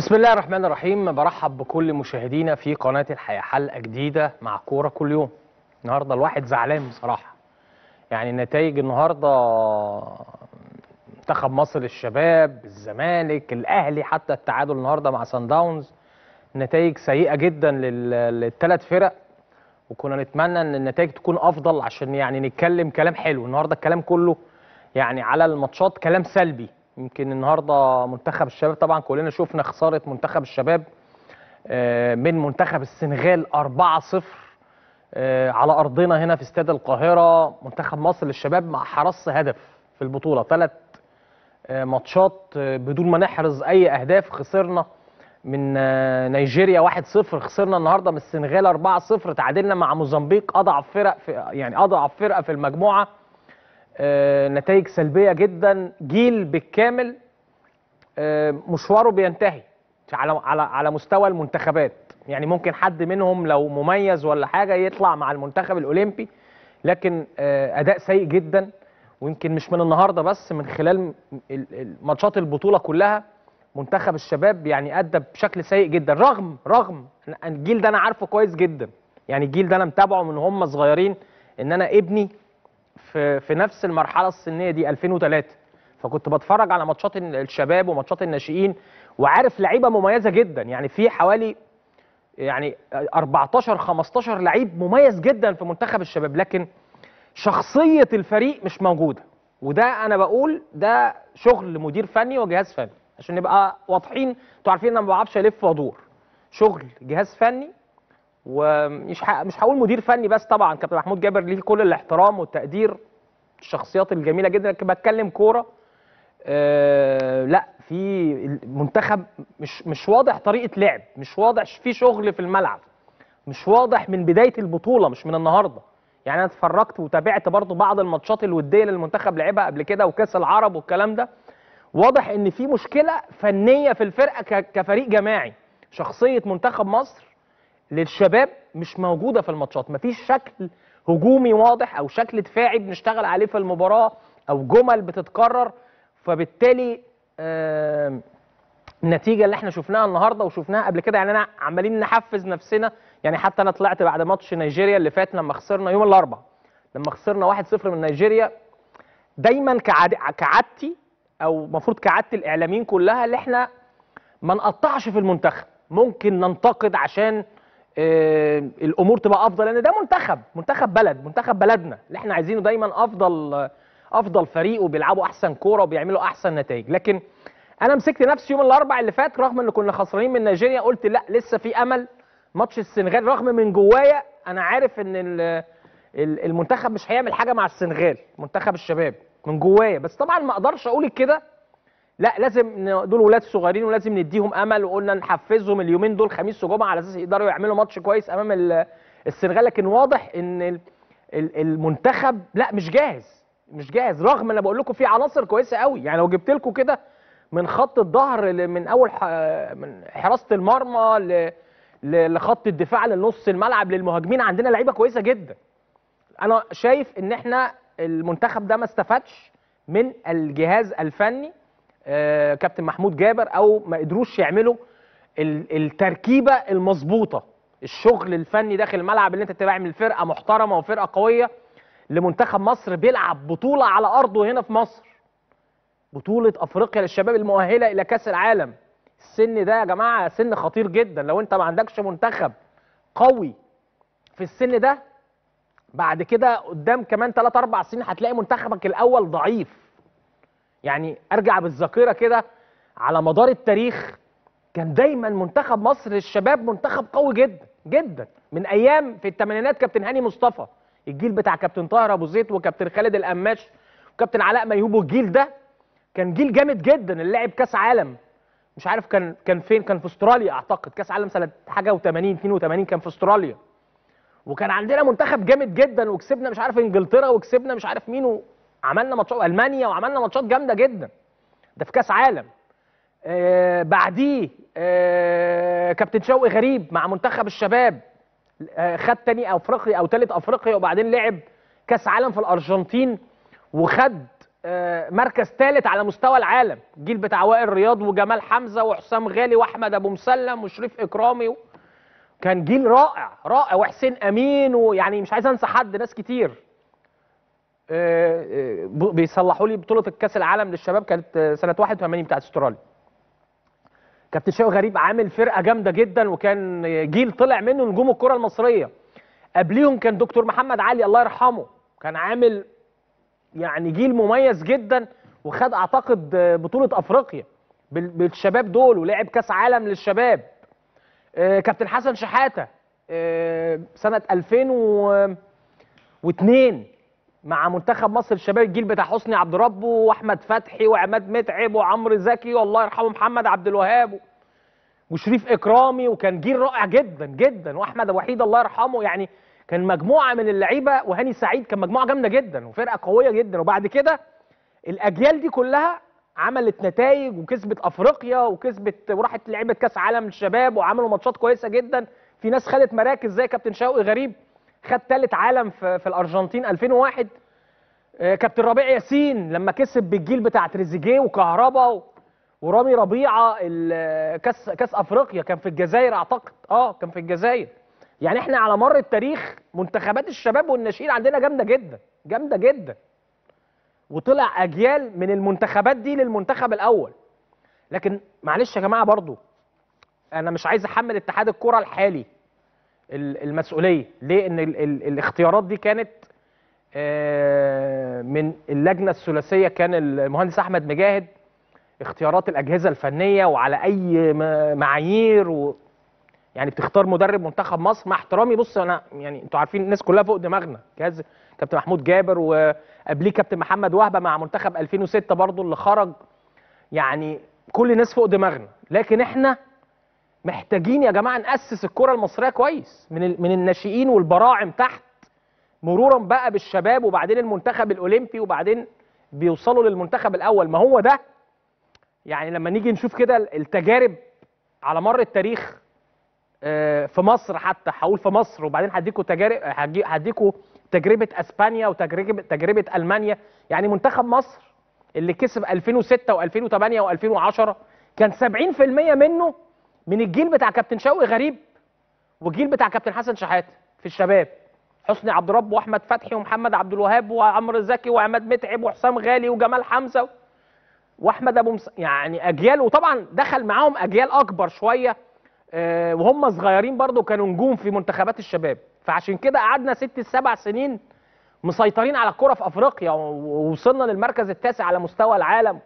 بسم الله الرحمن الرحيم برحب بكل مشاهدينا في قناة الحياة حلقة جديدة مع كورة كل يوم النهاردة الواحد زعلان بصراحة يعني النتائج النهاردة منتخب مصر الشباب الزمالك الأهلي حتى التعادل النهاردة مع سان داونز نتائج سيئة جدا للثلاث فرق وكنا نتمنى ان النتائج تكون افضل عشان يعني نتكلم كلام حلو النهارده الكلام كله يعني على الماتشات كلام سلبي يمكن النهارده منتخب الشباب طبعا كلنا شفنا خساره منتخب الشباب آه، من منتخب السنغال 4-0 آه، على ارضنا هنا في استاد القاهره منتخب مصر للشباب ما حرص هدف في البطوله ثلاث ماتشات آه، بدون ما نحرز اي اهداف خسرنا من آه، نيجيريا 1-0 خسرنا النهارده من السنغال 4-0 تعادلنا مع موزمبيق اضعف فرق في يعني اضعف فرقه في المجموعه آه، نتائج سلبيه جدا جيل بالكامل آه، مشواره بينتهي على على على مستوى المنتخبات يعني ممكن حد منهم لو مميز ولا حاجه يطلع مع المنتخب الاولمبي لكن آه، اداء سيء جدا ويمكن مش من النهارده بس من خلال م- ال- ال- ماتشات البطوله كلها منتخب الشباب يعني ادى بشكل سيء جدا رغم رغم أن الجيل ده انا عارفه كويس جدا يعني الجيل ده انا متابعه من هم صغيرين ان انا ابني في في نفس المرحله السنيه دي 2003 فكنت بتفرج على ماتشات ال- الشباب وماتشات الناشئين وعارف لعيبه مميزه جدا يعني في حوالي يعني 14 15 لعيب مميز جدا في منتخب الشباب لكن شخصيه الفريق مش موجوده وده انا بقول ده شغل مدير فني وجهاز فني عشان نبقى واضحين انتوا عارفين انا ما بعرفش الف وادور شغل جهاز فني ومش ح... مش هقول مدير فني بس طبعا كابتن محمود جابر ليه كل الاحترام والتقدير الشخصيات الجميله جدا لكن بتكلم كوره آه لا في المنتخب مش مش واضح طريقه لعب مش واضح في شغل في الملعب مش واضح من بدايه البطوله مش من النهارده يعني انا اتفرجت وتابعت برضو بعض الماتشات الوديه اللي المنتخب لعبها قبل كده وكاس العرب والكلام ده واضح ان في مشكله فنيه في الفرقه ك- كفريق جماعي شخصيه منتخب مصر للشباب مش موجوده في الماتشات مفيش شكل هجومي واضح او شكل دفاعي بنشتغل عليه في المباراه او جمل بتتكرر فبالتالي آم، النتيجه اللي احنا شفناها النهارده وشفناها قبل كده يعني انا عمالين نحفز نفسنا يعني حتى انا طلعت بعد ماتش نيجيريا اللي فات لما خسرنا يوم الاربعاء لما خسرنا 1-0 من نيجيريا دايما كعاد... كعادتي او المفروض كعاده الاعلاميين كلها اللي احنا ما نقطعش في المنتخب ممكن ننتقد عشان آه الامور تبقى افضل لان ده منتخب منتخب بلد منتخب بلدنا اللي احنا عايزينه دايما افضل افضل فريق وبيلعبوا احسن كوره وبيعملوا احسن نتائج لكن انا مسكت نفسي يوم الاربع اللي فات رغم ان كنا خسرانين من نيجيريا قلت لا لسه في امل ماتش السنغال رغم من جوايا انا عارف ان ال- ال- المنتخب مش هيعمل حاجه مع السنغال منتخب الشباب من جوايا بس طبعا ما اقدرش اقول كده لا لازم ن- دول ولاد صغيرين ولازم نديهم امل وقلنا نحفزهم اليومين دول خميس وجمعه على اساس يقدروا يعملوا ماتش كويس امام ال- السنغال لكن واضح ان ال- ال- المنتخب لا مش جاهز مش جاهز رغم ان انا بقول لكم في عناصر كويسه قوي يعني لو جبت لكم كده من خط الظهر ل- من اول ح- من حراسه المرمى ل- ل- لخط الدفاع لنص الملعب للمهاجمين عندنا لعيبه كويسه جدا انا شايف ان احنا المنتخب ده ما استفادش من الجهاز الفني آه، كابتن محمود جابر او ما قدروش يعملوا ال- التركيبه المظبوطه الشغل الفني داخل الملعب اللي انت تعمل فرقه محترمه وفرقه قويه لمنتخب مصر بيلعب بطوله على ارضه هنا في مصر بطوله افريقيا للشباب المؤهله الى كاس العالم السن ده يا جماعه سن خطير جدا لو انت ما عندكش منتخب قوي في السن ده بعد كده قدام كمان 3 4 سنين هتلاقي منتخبك الاول ضعيف يعني ارجع بالذاكره كده على مدار التاريخ كان دايما منتخب مصر للشباب منتخب قوي جدا جدا من ايام في الثمانينات كابتن هاني مصطفى الجيل بتاع كابتن طاهر ابو زيد وكابتن خالد القماش وكابتن علاء ميهوب والجيل ده كان جيل جامد جدا اللي لعب كاس عالم مش عارف كان كان فين كان في استراليا اعتقد كاس عالم سنه حاجه و80 82 كان في استراليا وكان عندنا منتخب جامد جدا وكسبنا مش عارف انجلترا وكسبنا مش عارف مين وعملنا ماتشات المانيا وعملنا ماتشات جامده جدا ده في كاس عالم آه بعديه آه كابتن شوقي غريب مع منتخب الشباب آه خد تاني افريقيا او تالت افريقيا وبعدين لعب كاس عالم في الارجنتين وخد آه، مركز ثالث على مستوى العالم الجيل بتاع وائل رياض وجمال حمزه وحسام غالي واحمد ابو مسلم وشريف اكرامي و... كان جيل رائع رائع وحسين امين ويعني مش عايز انسى حد ناس كتير آه، آه، ب- بيصلحوا لي بطوله الكاس العالم للشباب كانت آه، سنه 81 بتاعت استراليا كابتن شوقي غريب عامل فرقه جامده جدا وكان جيل طلع منه نجوم الكره المصريه قبليهم كان دكتور محمد علي الله يرحمه كان عامل يعني جيل مميز جدا وخد اعتقد بطوله افريقيا بال- بالشباب دول ولعب كاس عالم للشباب آه، كابتن حسن شحاته آه، سنه 2002 مع منتخب مصر الشباب الجيل بتاع حسني عبد ربه واحمد فتحي وعماد متعب وعمرو زكي والله يرحمه محمد عبد الوهاب وشريف اكرامي وكان جيل رائع جدا جدا واحمد أبو وحيد الله يرحمه يعني كان مجموعه من اللعيبه وهاني سعيد كان مجموعه جامده جدا وفرقه قويه جدا وبعد كده الاجيال دي كلها عملت نتائج وكسبت افريقيا وكسبت وراحت لعيبه كاس عالم للشباب وعملوا ماتشات كويسه جدا في ناس خدت مراكز زي كابتن شوقي غريب خد ثالث عالم في, في الارجنتين 2001 آه، كابتن ربيع ياسين لما كسب بالجيل بتاع تريزيجيه وكهربا و- ورامي ربيعه ال- كاس كاس افريقيا كان في الجزائر اعتقد اه كان في الجزائر يعني احنا على مر التاريخ منتخبات الشباب والناشئين عندنا جامده جدا جامده جدا وطلع اجيال من المنتخبات دي للمنتخب الاول لكن معلش يا جماعه برضو انا مش عايز احمل اتحاد الكره الحالي ال- المسؤوليه ليه ان ال ال الاختيارات دي كانت آه، من اللجنه الثلاثيه كان المهندس احمد مجاهد اختيارات الاجهزه الفنيه وعلى اي م- معايير و يعني بتختار مدرب منتخب مصر مع احترامي بص انا يعني انتوا عارفين الناس كلها فوق دماغنا جهاز كابتن محمود جابر وقبليه كابتن محمد وهبه مع منتخب 2006 برضو اللي خرج يعني كل الناس فوق دماغنا لكن احنا محتاجين يا جماعه ناسس الكره المصريه كويس من ال- من الناشئين والبراعم تحت مرورا بقى بالشباب وبعدين المنتخب الاولمبي وبعدين بيوصلوا للمنتخب الاول ما هو ده يعني لما نيجي نشوف كده التجارب على مر التاريخ آه، في مصر حتى هقول في مصر وبعدين هديكوا تجارب هدي- هديكوا تجربه اسبانيا وتجربه تجربه المانيا يعني منتخب مصر اللي كسب 2006 و2008 و2010 كان 70% منه من الجيل بتاع كابتن شوقي غريب والجيل بتاع كابتن حسن شحاته في الشباب حسني عبد رب واحمد فتحي ومحمد عبد الوهاب وعمرو زكي وعماد متعب وحسام غالي وجمال حمزه واحمد ابو مس... يعني اجيال وطبعا دخل معاهم اجيال اكبر شويه آه، وهم صغيرين برضو كانوا نجوم في منتخبات الشباب فعشان كده قعدنا ست سبع سنين مسيطرين على الكرة في افريقيا و- ووصلنا للمركز التاسع على مستوى العالم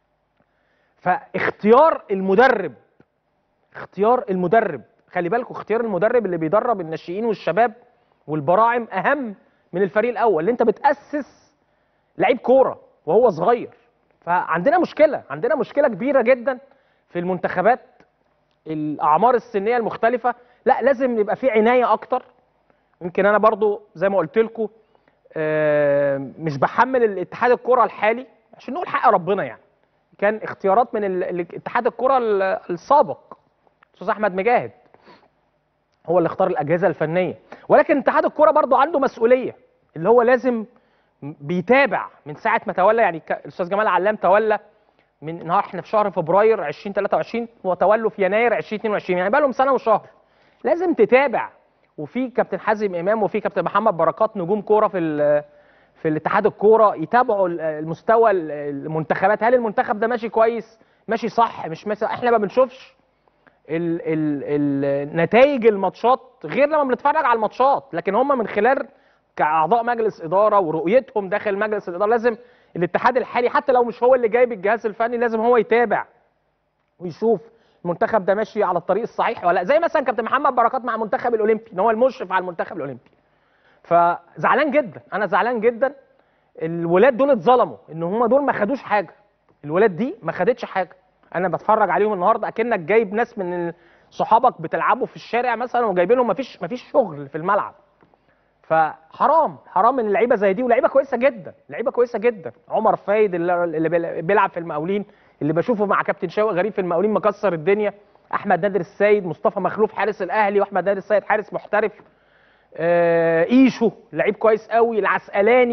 فاختيار المدرب اختيار المدرب خلي بالكم اختيار المدرب اللي بيدرب الناشئين والشباب والبراعم اهم من الفريق الاول اللي انت بتاسس لعيب كوره وهو صغير فعندنا مشكله عندنا مشكله كبيره جدا في المنتخبات الاعمار السنيه المختلفه لا لازم يبقى في عنايه اكتر يمكن انا برضو زي ما قلت لكم مش بحمل الاتحاد الكره الحالي عشان نقول حق ربنا يعني كان اختيارات من ال- ال- اتحاد الكره ال- السابق استاذ احمد مجاهد هو اللي اختار الاجهزه الفنيه ولكن اتحاد الكره برضو عنده مسؤوليه اللي هو لازم بيتابع من ساعه ما تولى يعني ك- الاستاذ جمال علام تولى من النهارده احنا في شهر فبراير 2023 وتولوا في يناير 2022 يعني بقى لهم سنه وشهر لازم تتابع وفي كابتن حازم امام وفي كابتن محمد بركات نجوم كوره في ال- في الاتحاد الكوره يتابعوا ال- المستوى ال- المنتخبات هل المنتخب ده ماشي كويس ماشي صح مش ماشي احنا ما بنشوفش ال ال ال نتائج الماتشات غير لما بنتفرج على الماتشات لكن هم من خلال كاعضاء مجلس اداره ورؤيتهم داخل مجلس الاداره لازم الاتحاد الحالي حتى لو مش هو اللي جايب الجهاز الفني لازم هو يتابع ويشوف المنتخب ده ماشي على الطريق الصحيح ولا لأ. زي مثلا كابتن محمد بركات مع المنتخب الاولمبي ان هو المشرف على المنتخب الاولمبي فزعلان جدا انا زعلان جدا الولاد دول اتظلموا ان هم دول ما خدوش حاجه الولاد دي ما خدتش حاجه انا بتفرج عليهم النهارده اكنك جايب ناس من صحابك بتلعبوا في الشارع مثلا وجايبينهم ما فيش ما فيش شغل في الملعب فحرام حرام ان اللعيبه زي دي ولعيبه كويسه جدا لعيبه كويسه جدا عمر فايد اللي اللي بيل- بيلعب في المقاولين اللي بشوفه مع كابتن شوقي غريب في المقاولين مكسر الدنيا احمد نادر السيد مصطفى مخلوف حارس الاهلي واحمد نادر السيد حارس محترف آه ايشو لعيب كويس قوي العسقلاني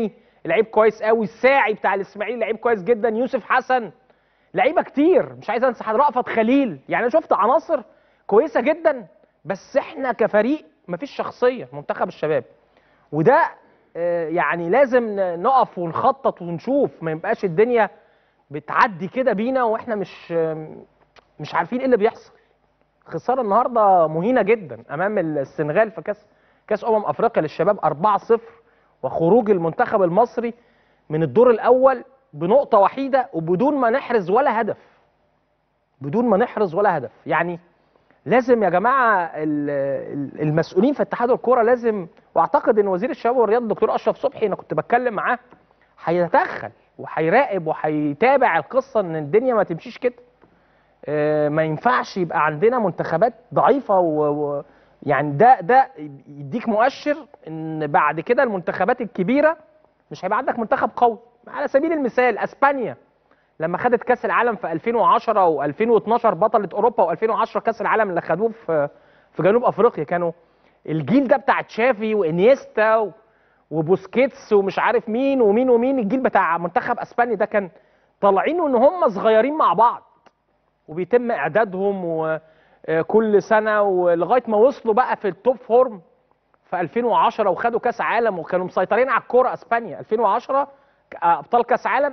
لعيب كويس قوي الساعي بتاع الاسماعيلي لعيب كويس جدا يوسف حسن لعيبه كتير مش عايز انسى حد رأفت خليل يعني انا شفت عناصر كويسه جدا بس احنا كفريق مفيش شخصيه منتخب الشباب وده آه، يعني لازم ن- نقف ونخطط ونشوف ما يبقاش الدنيا بتعدي كده بينا واحنا مش آه، مش عارفين ايه اللي بيحصل خساره النهارده مهينه جدا امام السنغال في كاس كاس امم افريقيا للشباب 4-0 وخروج المنتخب المصري من الدور الاول بنقطه وحيده وبدون ما نحرز ولا هدف بدون ما نحرز ولا هدف يعني لازم يا جماعه ال- ال- المسؤولين في اتحاد الكوره لازم واعتقد ان وزير الشباب والرياضه الدكتور اشرف صبحي انا كنت بتكلم معاه هيتدخل وهيراقب وهيتابع القصه ان الدنيا ما تمشيش كده آه، ما ينفعش يبقى عندنا منتخبات ضعيفه و... و... يعني ده ده يديك مؤشر ان بعد كده المنتخبات الكبيره مش هيبقى عندك منتخب قوي على سبيل المثال اسبانيا لما خدت كاس العالم في 2010 و2012 بطله اوروبا و2010 كاس العالم اللي خدوه في في جنوب افريقيا كانوا الجيل ده بتاع تشافي وانيستا و... وبوسكيتس ومش عارف مين ومين ومين الجيل بتاع منتخب اسبانيا ده كان طالعين ان هم صغيرين مع بعض وبيتم اعدادهم وكل سنه ولغايه ما وصلوا بقى في التوب فورم في 2010 وخدوا كاس عالم وكانوا مسيطرين على الكوره اسبانيا 2010 ابطال كاس عالم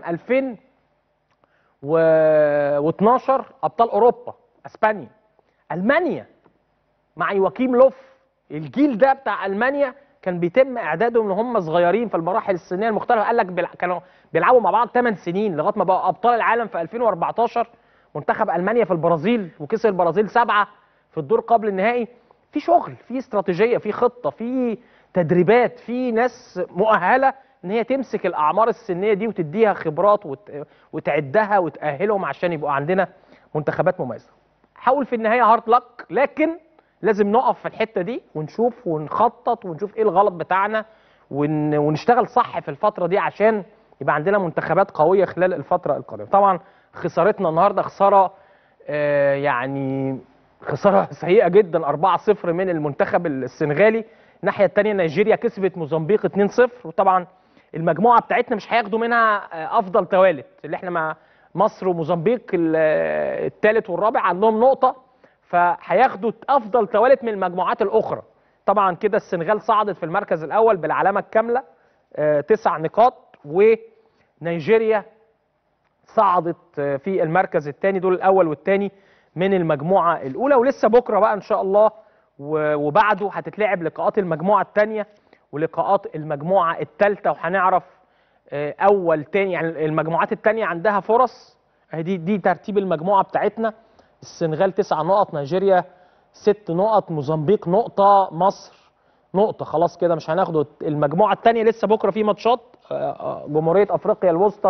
2012 ابطال اوروبا اسبانيا المانيا مع يواكيم لوف الجيل ده بتاع المانيا كان بيتم اعدادهم ان هم صغيرين في المراحل السنيه المختلفه قال لك بيلع- كانوا بيلعبوا مع بعض 8 سنين لغايه ما بقوا ابطال العالم في 2014 منتخب المانيا في البرازيل وكسب البرازيل سبعه في الدور قبل النهائي في شغل في استراتيجيه في خطه في تدريبات في ناس مؤهله ان هي تمسك الاعمار السنيه دي وتديها خبرات وت... وتعدها وتاهلهم عشان يبقوا عندنا منتخبات مميزه حاول في النهايه هارد لك لكن لازم نقف في الحته دي ونشوف ونخطط ونشوف ايه الغلط بتاعنا ون... ونشتغل صح في الفتره دي عشان يبقى عندنا منتخبات قويه خلال الفتره القادمه طبعا خسارتنا النهارده خساره آه يعني خساره سيئه جدا 4-0 من المنتخب السنغالي الناحيه الثانيه نيجيريا كسبت موزمبيق 2-0 وطبعا المجموعه بتاعتنا مش هياخدوا منها آه، افضل توالت اللي احنا مع مصر وموزمبيق الثالث والرابع عندهم نقطه فهياخدوا افضل توالت من المجموعات الاخرى طبعا كده السنغال صعدت في المركز الاول بالعلامه الكامله آه، تسع نقاط ونيجيريا صعدت آه، في المركز الثاني دول الاول والثاني من المجموعه الاولى ولسه بكره بقى ان شاء الله و- وبعده هتتلعب لقاءات المجموعه الثانيه ولقاءات المجموعه الثالثه وهنعرف آه، اول تاني يعني المجموعات الثانيه عندها فرص اهي دي دي ترتيب المجموعه بتاعتنا السنغال تسع نقط نيجيريا ست نقط موزمبيق نقطه مصر نقطه خلاص كده مش هناخده المجموعه الثانيه لسه بكره في ماتشات آه، آه، جمهوريه افريقيا الوسطى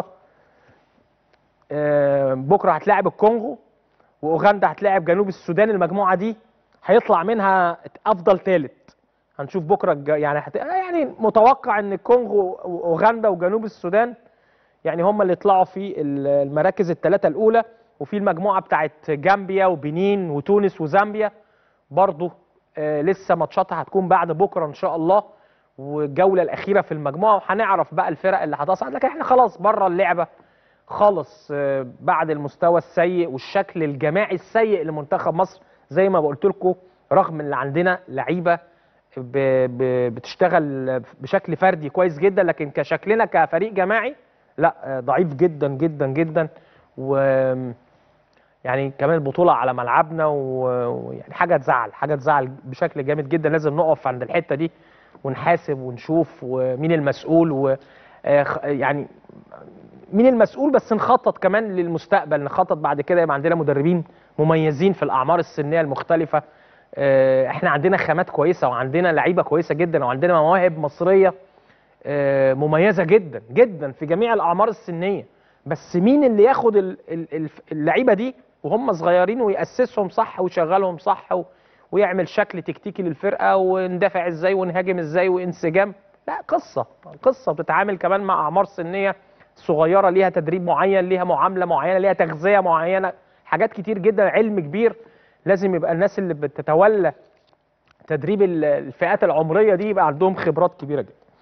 آه، بكره هتلاعب الكونغو واوغندا هتلاعب جنوب السودان المجموعه دي هيطلع منها افضل ثالث هنشوف بكره الج... يعني هت... يعني متوقع ان الكونغو واوغندا وجنوب السودان يعني هم اللي يطلعوا في ال- المراكز الثلاثه الاولى وفي المجموعه بتاعت جامبيا وبنين وتونس وزامبيا برضو آه لسه ماتشاتها هتكون بعد بكره ان شاء الله والجوله الاخيره في المجموعه وهنعرف بقى الفرق اللي هتصعد لكن احنا خلاص بره اللعبه خالص آه، بعد المستوى السيء والشكل الجماعي السيء لمنتخب مصر زي ما قلت لكم رغم ان عندنا لعيبه ب... ب... بتشتغل بشكل فردي كويس جدا لكن كشكلنا كفريق جماعي لا آه، ضعيف جدا جدا جدا و يعني كمان البطوله على ملعبنا و- ويعني حاجه تزعل حاجه تزعل بشكل جامد جدا لازم نقف عند الحته دي ونحاسب ونشوف ومين المسؤول و آه، خ- يعني مين المسؤول بس نخطط كمان للمستقبل نخطط بعد كده يبقى عندنا مدربين مميزين في الاعمار السنيه المختلفه آه، احنا عندنا خامات كويسه وعندنا لعيبه كويسه جدا وعندنا مواهب مصريه آه، مميزه جدا جدا في جميع الاعمار السنيه بس مين اللي ياخد ال- ال- ال- اللعيبه دي وهم صغيرين ويأسسهم صح ويشغلهم صح و- ويعمل شكل تكتيكي للفرقه وندافع ازاي ونهاجم ازاي وانسجام لا قصه قصه بتتعامل كمان مع اعمار سنيه صغيره ليها تدريب معين ليها معامله معينه ليها تغذيه معينه حاجات كتير جدا علم كبير لازم يبقى الناس اللي بتتولى تدريب ال- الفئات العمريه دي يبقى عندهم خبرات كبيره جدا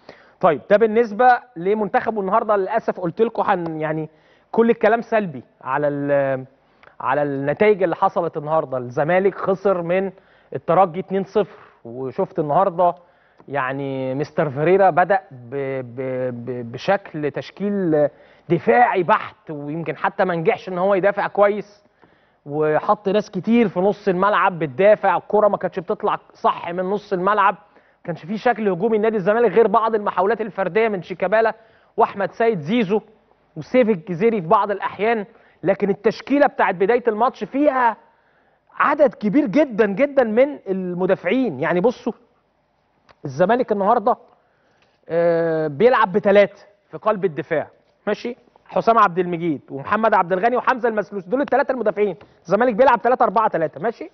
طيب ده بالنسبه لمنتخب النهارده للاسف قلت لكم هن يعني كل الكلام سلبي على ال- على النتائج اللي حصلت النهارده الزمالك خسر من الترجي 2-0 وشفت النهارده يعني مستر فيريرا بدا ب ب ب بشكل تشكيل دفاعي بحت ويمكن حتى ما نجحش ان هو يدافع كويس وحط ناس كتير في نص الملعب بتدافع الكره ما كانتش بتطلع صح من نص الملعب ما كانش في شكل هجومي لنادي الزمالك غير بعض المحاولات الفرديه من شيكابالا واحمد سيد زيزو وسيف الجزيري في بعض الاحيان لكن التشكيله بتاعت بدايه الماتش فيها عدد كبير جدا جدا من المدافعين يعني بصوا الزمالك النهارده آه، بيلعب بثلاثه في قلب الدفاع ماشي حسام عبد المجيد ومحمد عبد الغني وحمزه المسلوس دول الثلاثه المدافعين الزمالك بيلعب 3 4 3 ماشي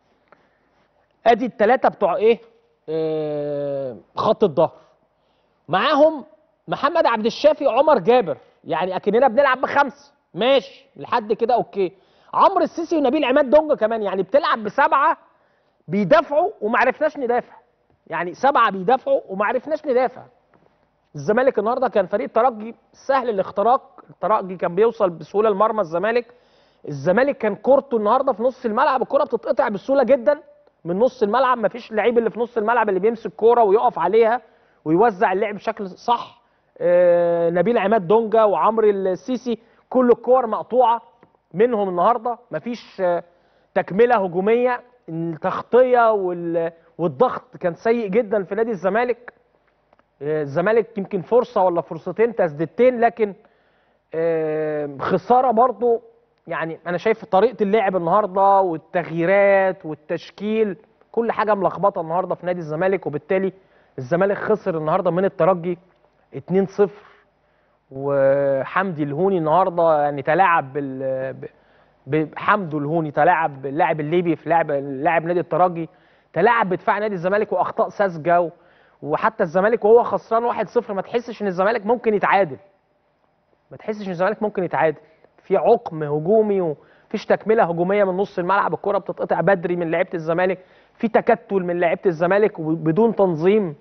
ادي الثلاثه بتوع ايه آه خط الظهر معاهم محمد عبد الشافي وعمر جابر يعني اكننا بنلعب بخمسه ماشي لحد كده اوكي عمرو السيسي ونبيل عماد دونجا كمان يعني بتلعب بسبعه بيدافعوا وما عرفناش ندافع يعني سبعه بيدافعوا وما عرفناش ندافع الزمالك النهارده كان فريق ترجي سهل الاختراق الترجي كان بيوصل بسهوله لمرمى الزمالك الزمالك كان كورته النهارده في نص الملعب الكره بتتقطع بسهوله جدا من نص الملعب ما فيش لعيب اللي في نص الملعب اللي بيمسك كوره ويقف عليها ويوزع اللعب بشكل صح آه نبيل عماد دونجا وعمرو السيسي كل الكور مقطوعه منهم النهارده مفيش آه تكمله هجوميه التغطيه وال- والضغط كان سيء جدا في نادي الزمالك آه، الزمالك يمكن فرصه ولا فرصتين تسديدتين لكن آه، خساره برضو يعني انا شايف طريقه اللعب النهارده والتغييرات والتشكيل كل حاجه ملخبطه النهارده في نادي الزمالك وبالتالي الزمالك خسر النهارده من الترجي 2-0 وحمدي الهوني النهارده يعني تلاعب بال ب- بحمدو الهوني تلاعب باللاعب الليبي في لعب لاعب نادي الترجي تلاعب بدفاع نادي الزمالك واخطاء ساذجه و- وحتى الزمالك وهو خسران 1-0 ما تحسش ان الزمالك ممكن يتعادل ما تحسش ان الزمالك ممكن يتعادل في عقم هجومي ومفيش تكمله هجوميه من نص الملعب الكره بتتقطع بدري من لعيبه الزمالك في تكتل من لعيبه الزمالك وبدون تنظيم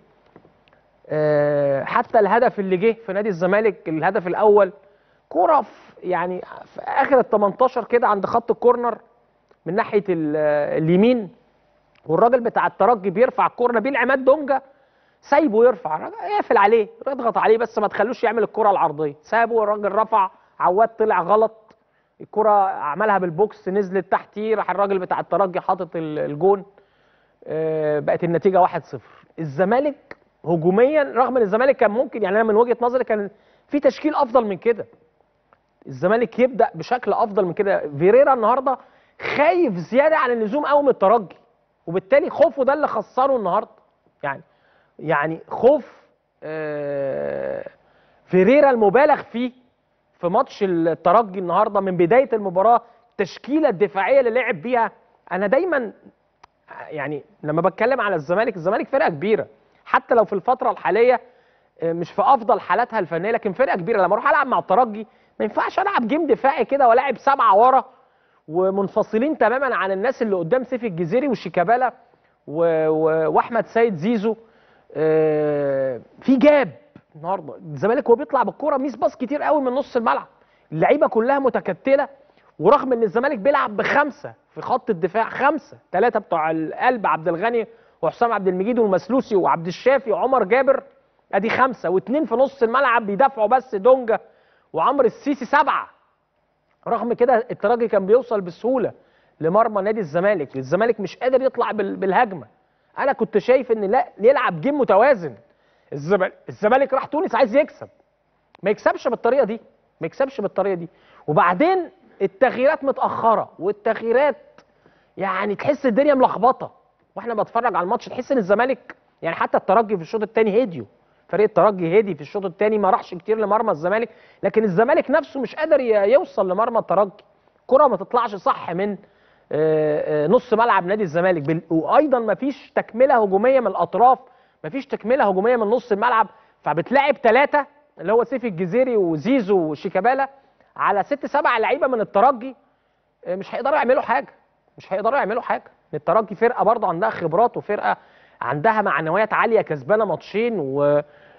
آه، حتى الهدف اللي جه في نادي الزمالك الهدف الاول كرة في يعني في اخر ال 18 كده عند خط الكورنر من ناحيه ال- اليمين والراجل بتاع الترجي بيرفع الكوره نبيل عماد دونجا سايبه يرفع الراجل يقفل عليه اضغط عليه بس ما تخلوش يعمل الكره العرضيه سابه الراجل رفع عواد طلع غلط الكره عملها بالبوكس نزلت تحتيه راح الراجل بتاع الترجي حاطط ال- الجون آه، بقت النتيجه 1-0 الزمالك هجوميا رغم ان الزمالك كان ممكن يعني انا من وجهه نظري كان في تشكيل افضل من كده الزمالك يبدا بشكل افضل من كده فيريرا النهارده خايف زياده عن اللزوم قوي من الترجي وبالتالي خوفه ده اللي خسره النهارده يعني يعني خوف آه، فيريرا المبالغ فيه في ماتش الترجي النهارده من بدايه المباراه التشكيله الدفاعيه اللي لعب بيها انا دايما يعني لما بتكلم على الزمالك الزمالك فرقه كبيره حتى لو في الفتره الحاليه آه، مش في افضل حالاتها الفنيه لكن فرقه كبيره لما اروح العب مع الترجي ما ينفعش العب جيم دفاعي كده والاعب سبعه ورا ومنفصلين تماما عن الناس اللي قدام سيف الجزيري وشيكابالا و- و- واحمد سيد زيزو آه، في جاب النهارده الزمالك وهو بيطلع بالكوره ميس باص كتير قوي من نص الملعب اللعيبه كلها متكتله ورغم ان الزمالك بيلعب بخمسه في خط الدفاع خمسه ثلاثه بتوع القلب عبد الغني وحسام عبد المجيد والمسلوسي وعبد الشافي وعمر جابر ادي خمسه واثنين في نص الملعب بيدافعوا بس دونجا وعمرو السيسي سبعه رغم كده الترجي كان بيوصل بسهوله لمرمى نادي الزمالك الزمالك مش قادر يطلع بال- بالهجمه انا كنت شايف ان لا يلعب جيم متوازن الزمالك الزمالك راح تونس عايز يكسب ما يكسبش بالطريقه دي ما يكسبش بالطريقه دي وبعدين التغييرات متاخره والتغييرات يعني تحس الدنيا ملخبطه واحنا بتفرج على الماتش تحس ان الزمالك يعني حتى الترجي في الشوط الثاني هديوا فريق الترجي هدي في الشوط الثاني ما راحش كتير لمرمى الزمالك لكن الزمالك نفسه مش قادر ي- يوصل لمرمى الترجي كره ما تطلعش صح من آه، آه، نص ملعب نادي الزمالك بال- وايضا ما فيش تكمله هجوميه من الاطراف ما فيش تكمله هجوميه من نص الملعب فبتلاعب ثلاثه اللي هو سيف الجزيري وزيزو وشيكابالا على ست سبع لعيبه من الترجي آه، مش هيقدروا يعملوا حاجه مش هيقدروا يعملوا حاجه الترجي فرقه برضه عندها خبرات وفرقه عندها معنويات عاليه كسبانه ماتشين و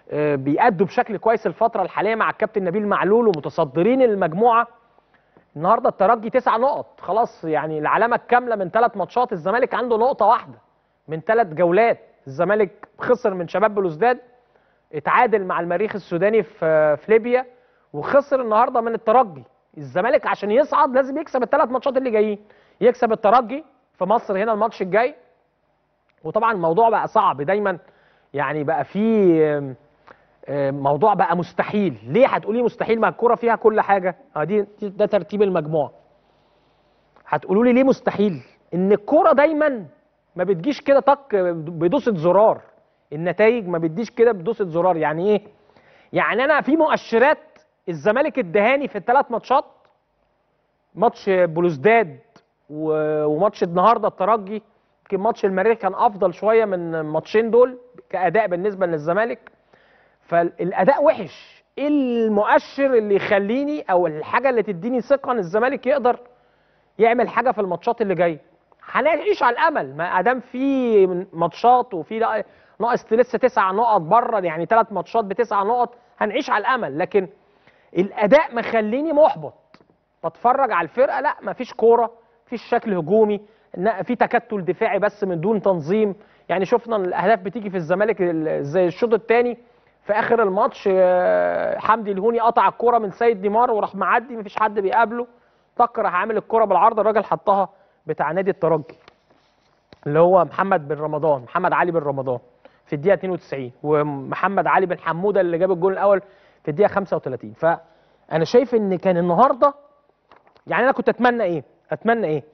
آه، بيأدوا بشكل كويس الفتره الحاليه مع الكابتن نبيل معلول ومتصدرين المجموعه النهارده الترجي تسع نقط خلاص يعني العلامه الكامله من ثلاث ماتشات الزمالك عنده نقطه واحده من ثلاث جولات الزمالك خسر من شباب بلوزداد اتعادل مع المريخ السوداني في في ليبيا وخسر النهارده من الترجي الزمالك عشان يصعد لازم يكسب الثلاث ماتشات اللي جايين يكسب الترجي في مصر هنا الماتش الجاي وطبعا الموضوع بقى صعب دايما يعني بقى في آم، آم، موضوع بقى مستحيل ليه هتقولي مستحيل ما الكوره فيها كل حاجه اه دي دي- ده ترتيب المجموعه هتقولوا لي ليه مستحيل ان الكوره دايما ما بتجيش كده طق بدوسه زرار النتائج ما بتجيش كده بدوسه زرار يعني ايه يعني انا في مؤشرات الزمالك ادهاني في الثلاث ماتشات ماتش بلوزداد و- وماتش النهارده الترجي يمكن ماتش المريخ كان افضل شويه من الماتشين دول كاداء بالنسبه للزمالك فالاداء وحش ايه المؤشر اللي يخليني او الحاجه اللي تديني ثقه ان الزمالك يقدر يعمل حاجه في الماتشات اللي جايه هنعيش على الامل ما ادام في ماتشات وفي لا- ناقص لسه تسع نقط بره يعني ثلاث ماتشات بتسع نقط هنعيش على الامل لكن الاداء مخليني محبط بتفرج على الفرقه لا مفيش كوره مفيش شكل هجومي ن- في تكتل دفاعي بس من دون تنظيم يعني شفنا إن الاهداف بتيجي في الزمالك ال- زي الشوط الثاني في اخر الماتش آه، حمدي الهوني قطع الكوره من سيد نيمار وراح معدي مفيش حد بيقابله طق راح عامل الكوره بالعرض الراجل حطها بتاع نادي الترجي اللي هو محمد بن رمضان محمد علي بن رمضان في الدقيقه 92 ومحمد علي بن حموده اللي جاب الجول الاول في الدقيقه 35 فانا شايف ان كان النهارده يعني انا كنت اتمنى ايه اتمنى ايه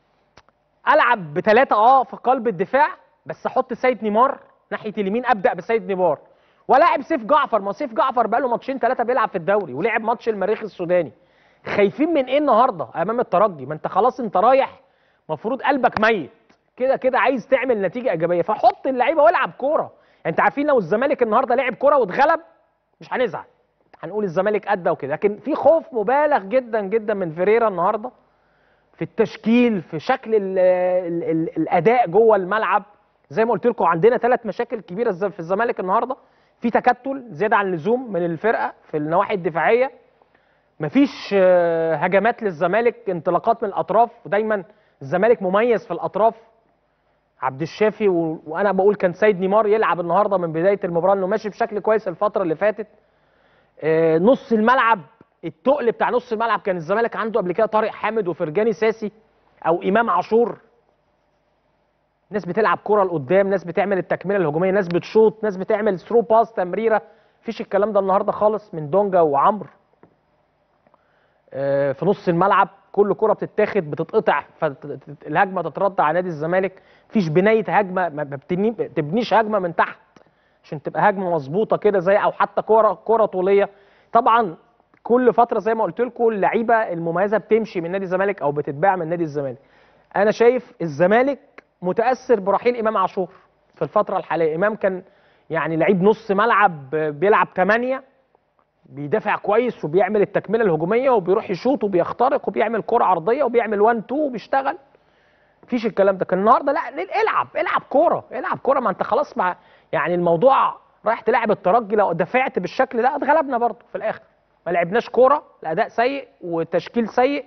العب بثلاثه اه في قلب الدفاع بس احط سيد نيمار ناحيه اليمين ابدا بسيد نيمار ولاعب سيف جعفر ما سيف جعفر بقاله ماتشين ثلاثه بيلعب في الدوري ولعب ماتش المريخ السوداني خايفين من ايه النهارده امام الترجي ما انت خلاص انت رايح مفروض قلبك ميت كده كده عايز تعمل نتيجه ايجابيه فحط اللعيبه والعب كوره يعني انت عارفين لو الزمالك النهارده لعب كوره واتغلب مش هنزعل هنقول الزمالك ادى وكده لكن في خوف مبالغ جدا جدا من فيريرا النهارده في التشكيل في شكل ال ال ال الاداء جوه الملعب زي ما قلت لكم عندنا ثلاث مشاكل كبيره الز- في الزمالك النهارده في تكتل زياده عن اللزوم من الفرقه في النواحي الدفاعيه مفيش آه، هجمات للزمالك انطلاقات من الاطراف ودايما الزمالك مميز في الاطراف عبد الشافي و... وانا بقول كان سيد نيمار يلعب النهارده من بدايه المباراه انه ماشي بشكل كويس الفتره اللي فاتت آه، نص الملعب التقل بتاع نص الملعب كان الزمالك عنده قبل كده طارق حامد وفرجاني ساسي او امام عاشور ناس بتلعب كرة لقدام ناس بتعمل التكمله الهجوميه ناس بتشوط ناس بتعمل ثرو باس تمريره مفيش الكلام ده النهارده خالص من دونجا وعمرو آه، في نص الملعب كل كرة بتتاخد بتتقطع فالهجمه تترد على نادي الزمالك مفيش بنايه هجمه ما بتبني- ما تبنيش هجمه من تحت عشان تبقى هجمه مظبوطه كده زي او حتى كوره كوره طوليه طبعا كل فتره زي ما قلت لكم اللعيبه المميزه بتمشي من نادي الزمالك او بتتباع من نادي الزمالك انا شايف الزمالك متاثر برحيل امام عاشور في الفتره الحاليه امام كان يعني لعيب نص ملعب بيلعب 8 بيدافع كويس وبيعمل التكمله الهجوميه وبيروح يشوط وبيخترق وبيعمل كره عرضيه وبيعمل 1 2 وبيشتغل مفيش الكلام ده كان النهارده لا العب العب كوره العب كوره ما انت خلاص مع يعني الموضوع رايح تلعب الترجي لو دفعت بالشكل ده اتغلبنا برضه في الاخر ما لعبناش كوره الاداء سيء والتشكيل سيء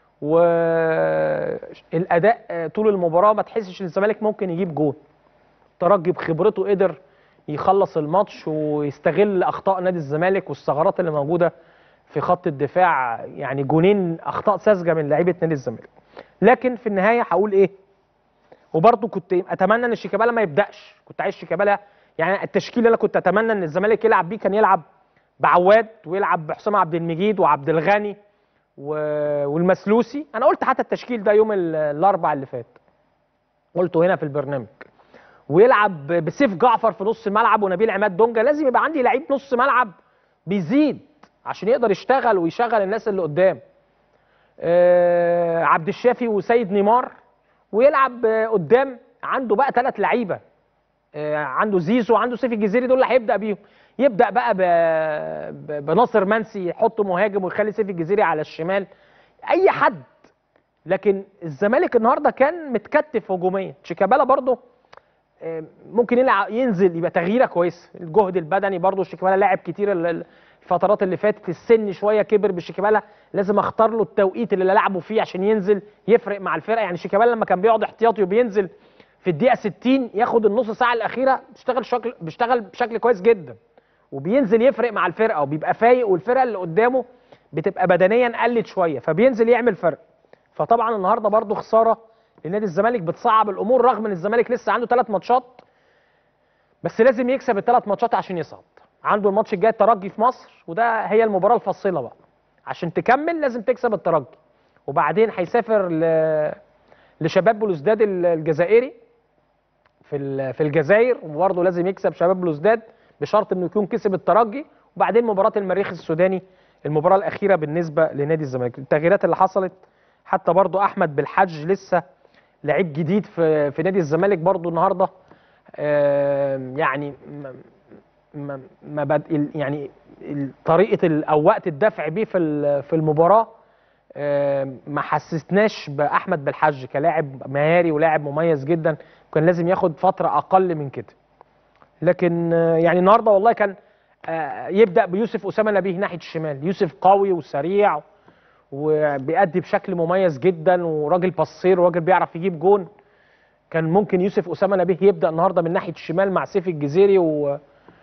والاداء طول المباراه ما تحسش ان الزمالك ممكن يجيب جول الترجي بخبرته قدر يخلص الماتش ويستغل اخطاء نادي الزمالك والثغرات اللي موجوده في خط الدفاع يعني جونين اخطاء ساذجه من لعيبه نادي الزمالك لكن في النهايه هقول ايه وبرضه كنت اتمنى ان شيكابالا ما يبداش كنت عايز شيكابالا يعني التشكيل اللي انا كنت اتمنى ان الزمالك يلعب بيه كان يلعب بعواد ويلعب بحسام عبد المجيد وعبد الغني و... والمسلوسي انا قلت حتى التشكيل ده يوم ال- الاربع اللي فات قلته هنا في البرنامج ويلعب بسيف جعفر في نص الملعب ونبيل عماد دونجا لازم يبقى عندي لعيب نص ملعب بيزيد عشان يقدر يشتغل ويشغل الناس اللي قدام آه عبد الشافي وسيد نيمار ويلعب آه، قدام عنده بقى ثلاث لعيبه آه، عنده زيزو وعنده سيف الجزيري دول اللي هيبدا بيهم يبدا بقى ب... ب... بناصر منسي يحط مهاجم ويخلي سيف الجزيري على الشمال اي حد لكن الزمالك النهارده كان متكتف هجوميا شيكابالا برضه آه، ممكن يلعب ينزل يبقى تغييره كويسه الجهد البدني برضو شيكابالا لاعب كتير ال- ال- الفترات اللي فاتت السن شويه كبر بشيكابالا لازم اختار له التوقيت اللي لعبه فيه عشان ينزل يفرق مع الفرقه يعني شيكابالا لما كان بيقعد احتياطي وبينزل في الدقيقه 60 ياخد النص ساعه الاخيره بيشتغل شكل بيشتغل بشكل كويس جدا وبينزل يفرق مع الفرقه وبيبقى فايق والفرقه اللي قدامه بتبقى بدنيا قلت شويه فبينزل يعمل فرق فطبعا النهارده برضو خساره لنادي الزمالك بتصعب الامور رغم ان الزمالك لسه عنده ثلاث ماتشات بس لازم يكسب الثلاث ماتشات عشان يصعد عنده الماتش الجاي الترجي في مصر وده هي المباراه الفاصله بقى عشان تكمل لازم تكسب الترجي وبعدين هيسافر ل... لشباب بلوزداد ال- الجزائري في ال- في الجزائر وبرضه لازم يكسب شباب بلوزداد بشرط انه يكون كسب الترجي وبعدين مباراه المريخ السوداني المباراه الاخيره بالنسبه لنادي الزمالك التغييرات اللي حصلت حتى برضه احمد بالحج لسه لعيب جديد في في نادي الزمالك برضه النهارده آم، يعني ما- ما ما بد ال- يعني ال- طريقه ال- او وقت الدفع بيه في ال- في المباراه آم، ما حسسناش باحمد بالحج كلاعب مهاري ولاعب مميز جدا كان لازم ياخد فتره اقل من كده لكن آه، يعني النهارده والله كان آه، يبدا بيوسف اسامه نبيه ناحيه الشمال يوسف قوي وسريع وبيأدي بشكل مميز جدا وراجل بصير وراجل بيعرف يجيب جون كان ممكن يوسف اسامه نبيه يبدا النهارده من ناحيه الشمال مع سيف الجزيري و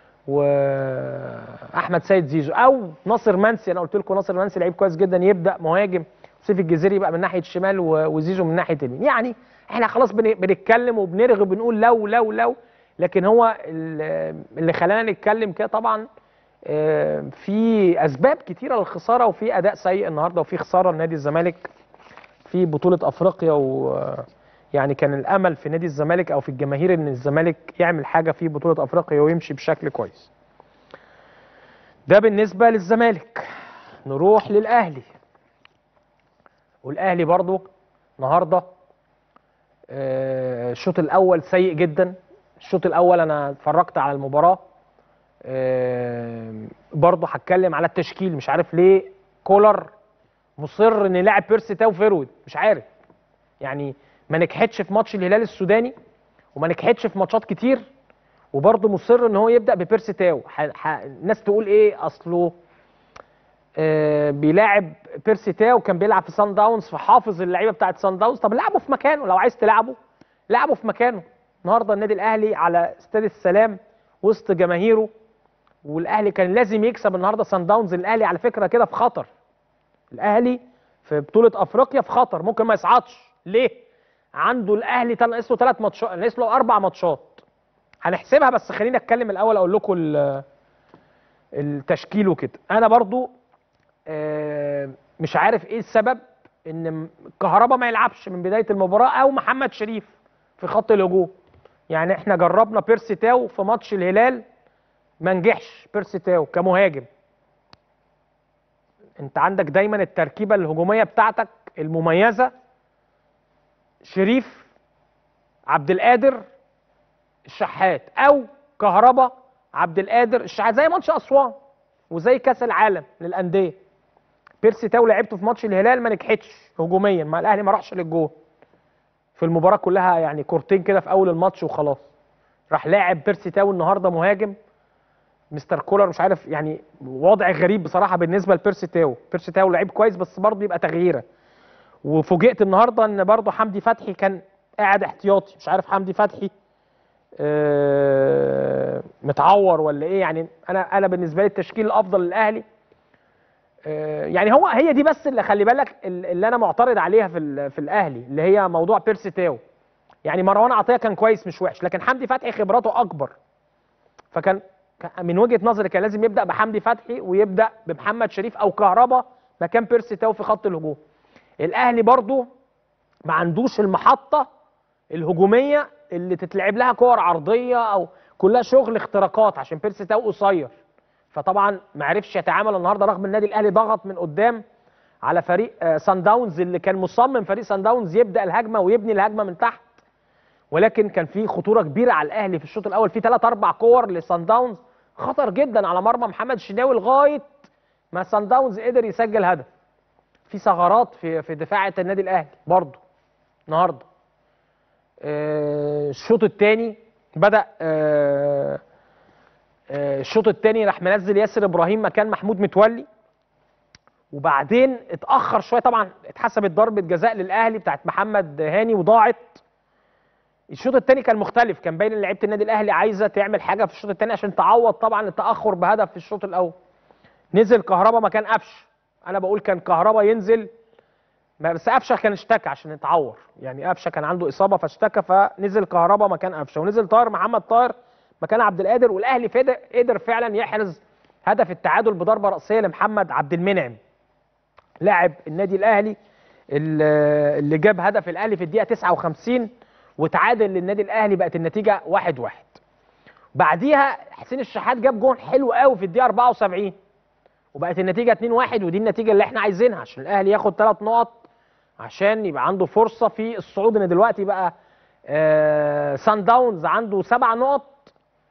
واحمد سيد زيزو او ناصر منسي انا قلت لكم ناصر منسي لعيب كويس جدا يبدا مهاجم سيف الجزيري يبقى من ناحيه الشمال و- وزيزو من ناحيه اليمين يعني احنا خلاص بن- بنتكلم وبنرغي وبنقول لو لو لو لكن هو ال- اللي خلانا نتكلم كده طبعا آه، في اسباب كتيره للخساره وفي اداء سيء النهارده وفي خساره لنادي الزمالك في بطوله افريقيا و يعني كان الامل في نادي الزمالك او في الجماهير ان الزمالك يعمل حاجه في بطوله افريقيا ويمشي بشكل كويس ده بالنسبه للزمالك نروح للاهلي والاهلي برضو النهارده آه، الشوط الاول سيء جدا الشوط الاول انا اتفرجت على المباراه آه، برضه هتكلم على التشكيل مش عارف ليه كولر مصر ان يلاعب بيرسي تاو فيرود مش عارف يعني ما نجحتش في ماتش الهلال السوداني وما نجحتش في ماتشات كتير وبرضه مصر ان هو يبدا ببيرسي تاو ح... ح... الناس تقول ايه اصله آه بيلاعب بيرسي تاو كان بيلعب في سان داونز فحافظ اللعيبه بتاعت سان داونز طب لعبه في مكانه لو عايز تلعبه لعبه في مكانه النهارده النادي الاهلي على استاد السلام وسط جماهيره والاهلي كان لازم يكسب النهارده سان داونز الاهلي على فكره كده في خطر الاهلي في بطوله افريقيا في خطر ممكن ما يصعدش ليه عنده الاهلي تل- ناقص له ثلاث ماتشات ناقص له اربع ماتشات هنحسبها بس خليني اتكلم الاول اقول لكم ال- التشكيل وكده انا برضو آه، مش عارف ايه السبب ان كهربا ما يلعبش من بدايه المباراه او محمد شريف في خط الهجوم يعني احنا جربنا بيرسي تاو في ماتش الهلال ما نجحش بيرسي تاو كمهاجم انت عندك دايما التركيبه الهجوميه بتاعتك المميزه شريف عبد القادر الشحات او كهربا عبد القادر الشحات زي ماتش اسوان وزي كاس العالم للانديه بيرسي تاو لعبته في ماتش الهلال ما نجحتش هجوميا مع الاهلي ما راحش للجول في المباراه كلها يعني كورتين كده في اول الماتش وخلاص راح لاعب بيرسي تاو النهارده مهاجم مستر كولر مش عارف يعني وضع غريب بصراحه بالنسبه لبيرسي تاو بيرسي تاو لعيب كويس بس برضه يبقى تغييره وفوجئت النهارده ان برضه حمدي فتحي كان قاعد احتياطي مش عارف حمدي فتحي آه، متعور ولا ايه يعني انا انا بالنسبه لي التشكيل الافضل للاهلي آه، يعني هو هي دي بس اللي خلي بالك ال- اللي انا معترض عليها في ال- في الاهلي اللي هي موضوع بيرسي تاو يعني مروان عطيه كان كويس مش وحش لكن حمدي فتحي خبراته اكبر فكان كان- من وجهه نظري كان لازم يبدا بحمدي فتحي ويبدا بمحمد شريف او كهربا مكان بيرسي تاو في خط الهجوم الاهلي برضو ما عندوش المحطه الهجوميه اللي تتلعب لها كور عرضيه او كلها شغل اختراقات عشان بيرسي تاو قصير فطبعا ما عرفش يتعامل النهارده رغم النادي الاهلي ضغط من قدام على فريق آه، سان داونز اللي كان مصمم فريق سان داونز يبدا الهجمه ويبني الهجمه من تحت ولكن كان في خطوره كبيره على الاهلي في الشوط الاول في ثلاث اربع كور لسان داونز خطر جدا على مرمى محمد الشناوي لغايه ما سان داونز قدر يسجل هدف في ثغرات في في دفاعه النادي الاهلي برضه النهارده آه، الشوط الثاني بدا آه، آه، الشوط الثاني راح منزل ياسر ابراهيم مكان محمود متولي وبعدين اتاخر شويه طبعا اتحسبت ضربه جزاء للاهلي بتاعت محمد هاني وضاعت الشوط الثاني كان مختلف كان باين ان لعيبه النادي الاهلي عايزه تعمل حاجه في الشوط الثاني عشان تعوض طبعا التاخر بهدف في الشوط الاول نزل كهربا مكان قفش انا بقول كان كهربا ينزل ما- بس قفشه كان اشتكى عشان يتعور يعني قفشه كان عنده اصابه فاشتكى فنزل كهربا مكان قفشه ونزل طاهر محمد طاهر مكان عبد القادر والاهلي فد- قدر فعلا يحرز هدف التعادل بضربه راسيه لمحمد عبد المنعم لاعب النادي الاهلي اللي اللي جاب هدف الاهلي في الدقيقه 59 وتعادل للنادي الاهلي بقت النتيجه 1 1 بعديها حسين الشحات جاب جون حلو قوي في الدقيقه 74 وبقت النتيجه 2 1 ودي النتيجه اللي احنا عايزينها عشان الاهلي ياخد ثلاث نقط عشان يبقى عنده فرصه في الصعود ان دلوقتي بقى آه سان داونز عنده سبع نقط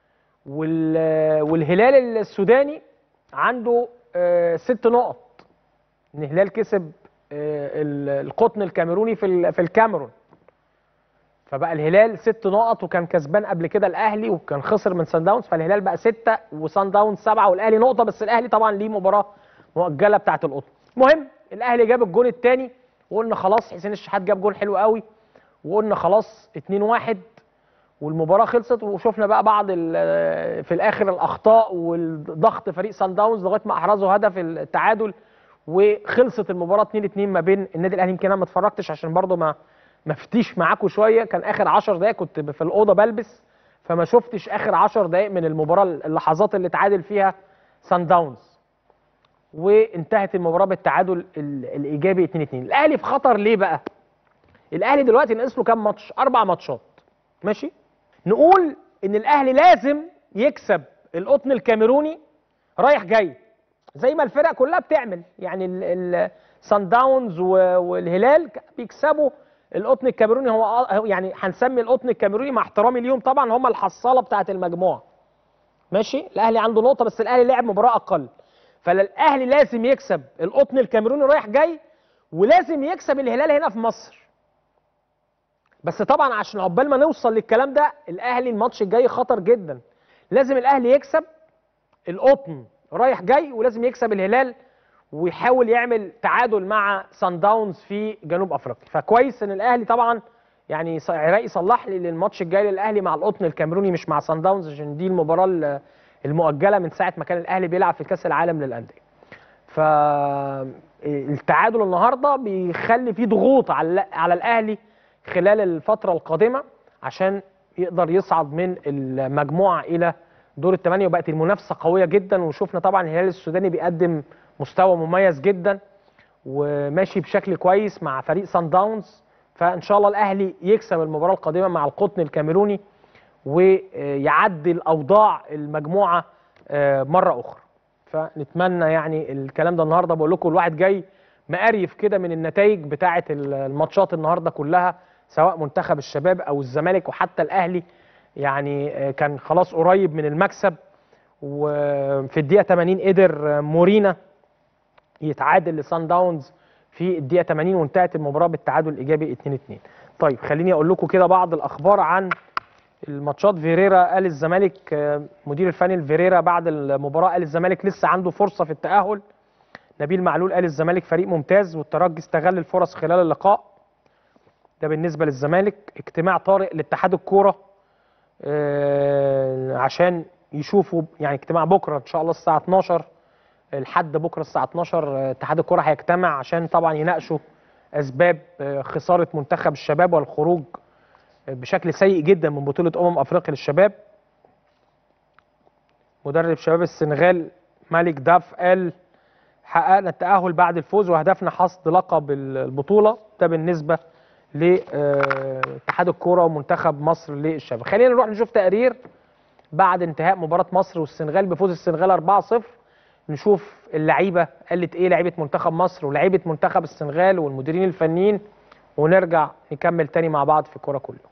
وال- والهلال السوداني عنده آه ست نقط ان الهلال كسب آه ال- القطن الكاميروني في ال- في الكاميرون فبقى الهلال ست نقط وكان كسبان قبل كده الاهلي وكان خسر من سان داونز فالهلال بقى سته وسان داونز سبعه والاهلي نقطه بس الاهلي طبعا ليه مباراه مؤجله بتاعه القطن. المهم الاهلي جاب الجون الثاني وقلنا خلاص حسين الشحات جاب جون حلو قوي وقلنا خلاص 2 1 والمباراه خلصت وشفنا بقى بعض ال- في الاخر الاخطاء والضغط فريق سان داونز لغايه ما احرزوا هدف التعادل وخلصت المباراه 2 2 ما بين النادي الاهلي يمكن انا ما اتفرجتش عشان برضو ما ما افتيش معاكم شويه كان اخر 10 دقائق كنت في الاوضه بلبس فما شفتش اخر 10 دقائق من المباراه اللحظات اللي تعادل فيها سان داونز وانتهت المباراه بالتعادل ال- الايجابي 2 2 الاهلي في خطر ليه بقى الاهلي دلوقتي ناقص له كام ماتش اربع ماتشات ماشي نقول ان الاهلي لازم يكسب القطن الكاميروني رايح جاي زي ما الفرق كلها بتعمل يعني السان داونز و- والهلال ك- بيكسبوا القطن الكاميروني هو هو يعني هنسمي القطن الكاميروني مع احترامي ليهم طبعا هم الحصاله بتاعه المجموعه ماشي الاهلي عنده نقطه بس الاهلي لعب مباراه اقل فالاهلي لازم يكسب القطن الكاميروني رايح جاي ولازم يكسب الهلال هنا في مصر بس طبعا عشان عقبال ما نوصل للكلام ده الاهلي الماتش الجاي خطر جدا لازم الاهلي يكسب القطن رايح جاي ولازم يكسب الهلال ويحاول يعمل تعادل مع سان داونز في جنوب افريقيا فكويس ان الاهلي طبعا يعني ص- عراقي صلح لي للماتش الجاي للاهلي مع القطن الكاميروني مش مع سان داونز عشان دي المباراه ال- المؤجله من ساعه ما كان الاهلي بيلعب في كاس العالم للانديه فالتعادل النهارده بيخلي فيه ضغوط على على الاهلي خلال الفتره القادمه عشان يقدر يصعد من المجموعه الى دور الثمانيه وبقت المنافسه قويه جدا وشفنا طبعا الهلال السوداني بيقدم مستوى مميز جدا وماشي بشكل كويس مع فريق سان داونز فان شاء الله الاهلي يكسب المباراه القادمه مع القطن الكاميروني ويعدل اوضاع المجموعه آه، مره اخرى فنتمنى يعني الكلام ده النهارده بقول لكم الواحد جاي مقريف كده من النتائج بتاعه الماتشات النهارده كلها سواء منتخب الشباب او الزمالك وحتى الاهلي يعني آه، كان خلاص قريب من المكسب وفي الدقيقه 80 قدر آه، مورينا يتعادل لسان داونز في الدقيقه 80 وانتهت المباراه بالتعادل الايجابي 2 2 طيب خليني اقول لكم كده بعض الاخبار عن الماتشات فيريرا قال الزمالك آه، مدير الفني لفيريرا بعد المباراه قال الزمالك لسه عنده فرصه في التاهل نبيل معلول قال الزمالك فريق ممتاز والترجي استغل الفرص خلال اللقاء ده بالنسبه للزمالك اجتماع طارئ لاتحاد الكوره آه، عشان يشوفوا يعني اجتماع بكره ان شاء الله الساعه 12 لحد بكره الساعه 12 آه، اتحاد الكوره هيجتمع عشان طبعا يناقشوا اسباب آه، خساره منتخب الشباب والخروج بشكل سيء جدا من بطوله امم افريقيا للشباب مدرب شباب السنغال مالك داف قال حققنا التأهل بعد الفوز وهدفنا حصد لقب البطولة ده بالنسبة لاتحاد الكورة ومنتخب مصر للشباب خلينا نروح نشوف تقرير بعد انتهاء مباراة مصر والسنغال بفوز السنغال 4-0 نشوف اللعيبة قالت ايه لعيبة منتخب مصر ولعيبة منتخب السنغال والمديرين الفنيين ونرجع نكمل تاني مع بعض في الكورة كله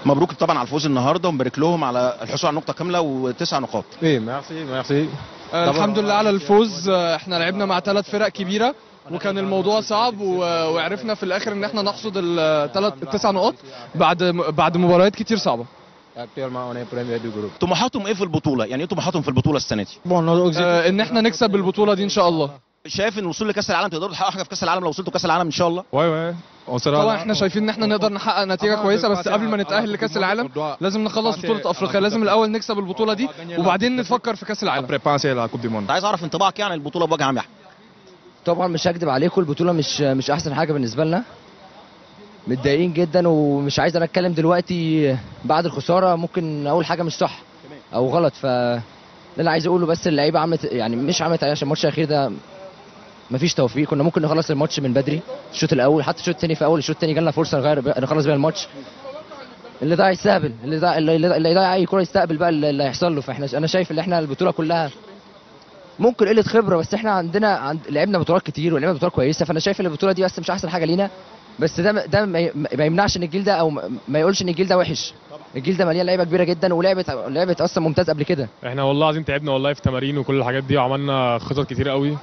مبروك طبعا على الفوز النهارده ونبارك لهم على الحصول على نقطه كامله وتسع نقاط Oui, merci, merci. آه، الحمد لله على الفوز آه، احنا لعبنا مع ثلاث فرق كبيره وكان الموضوع صعب و- وعرفنا في الاخر ان احنا نحصد الثلاث التسع نقاط بعد بعد مباريات كتير صعبه Actuellement, on est premier du groupe. طموحاتهم ايه في البطوله يعني ايه طموحاتهم في البطوله السنه دي Bon, notre objectif, آه، ان احنا نكسب البطوله دي ان شاء الله شايف ان الوصول لكاس العالم تقدروا تحققوا حاجه في كاس العالم لو وصلتوا كاس العالم ان شاء الله ouais, ouais, on sera طبعا là. احنا شايفين ان احنا نقدر نحقق نتيجه كويسه بس قبل ما نتاهل لكاس العالم لازم نخلص بطوله افريقيا لازم الاول نكسب البطوله دي وبعدين نفكر في كاس العالم Après penser à la Coupe du Monde. كنت عايز اعرف انطباعك يعني عن البطوله بوجه عام يا احمد طبعا مش هكدب عليكم البطوله مش مش احسن حاجه بالنسبه لنا متضايقين جدا ومش عايز انا اتكلم دلوقتي بعد الخساره ممكن اقول حاجه مش صح او غلط ف اللي انا عايز اقوله بس اللعيبه عملت يعني مش عملت عليه عشان الماتش الاخير ده مفيش توفيق كنا ممكن نخلص الماتش من بدري الشوط الاول حتى الشوط الثاني في اول الشوط الثاني جالنا فرصه نغير بقى- نخلص بيها الماتش اللي ضاع يستقبل اللي ضاع اللي اللي ضاع اي كوره يستقبل بقى اللي اللي هيحصل له فاحنا انا شايف ان احنا البطوله كلها ممكن قله خبره بس احنا عندنا عند لعبنا بطولات كتير ولعبنا بطولات كويسه فانا شايف ان البطوله دي بس مش احسن حاجه لينا بس ده ده ما ي- ما يمنعش ان الجيل ده او ما ما يقولش ان الجيل ده وحش الجيل ده مليان لعيبه كبيره جدا ولعبت لعبت اصلا ممتاز قبل كده احنا والله العظيم تعبنا والله في تمارين وكل الحاجات دي وعملنا خطط كتير قوي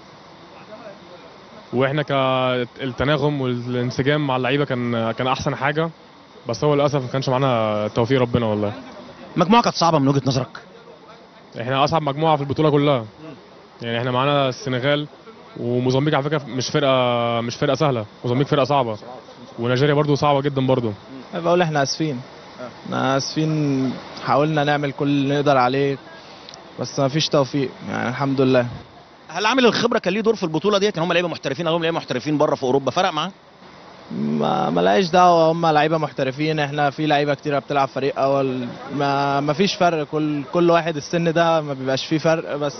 واحنا كالتناغم والانسجام مع اللعيبه كان كان احسن حاجه بس هو للاسف ما كانش معانا توفيق ربنا والله المجموعه كانت صعبه من وجهه نظرك احنا اصعب مجموعه في البطوله كلها يعني احنا معانا السنغال وموزمبيق على فكره مش فرقه مش فرقه سهله موزمبيق فرقه صعبه ونيجيريا برضو صعبه جدا برضو بقول احنا اسفين احنا اسفين حاولنا نعمل كل اللي نقدر عليه بس ما فيش توفيق يعني الحمد لله هل عامل الخبره كان ليه دور في البطوله دي كان هم لعيبه محترفين او هم لعيبه محترفين بره في اوروبا فرق معاه ما ملهاش دعوه هم لعيبه محترفين احنا في لعيبه كتيره بتلعب فريق اول ما ما فيش فرق كل كل واحد السن ده ما بيبقاش فيه فرق بس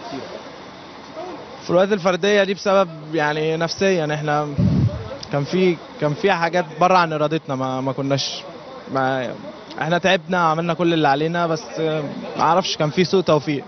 في الوقت الفرديه دي بسبب يعني نفسيا احنا كان في كان في حاجات بره عن ارادتنا ما ما كناش ما احنا تعبنا عملنا كل اللي علينا بس ما اعرفش كان في سوء توفيق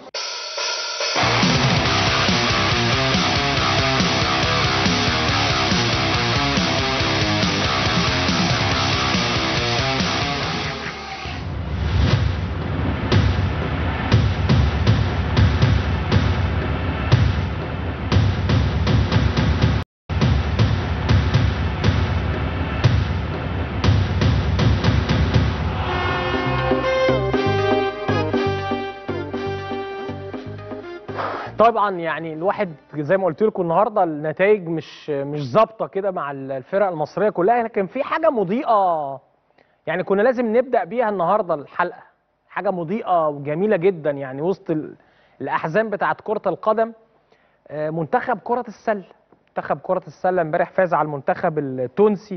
طبعا يعني الواحد زي ما قلت لكم النهارده النتائج مش مش ظابطه كده مع الفرق المصريه كلها لكن في حاجه مضيئه يعني كنا لازم نبدا بيها النهارده الحلقه حاجه مضيئه وجميله جدا يعني وسط ال- الاحزان بتاعه كره القدم آه، منتخب كره السله منتخب كره السله امبارح فاز على المنتخب التونسي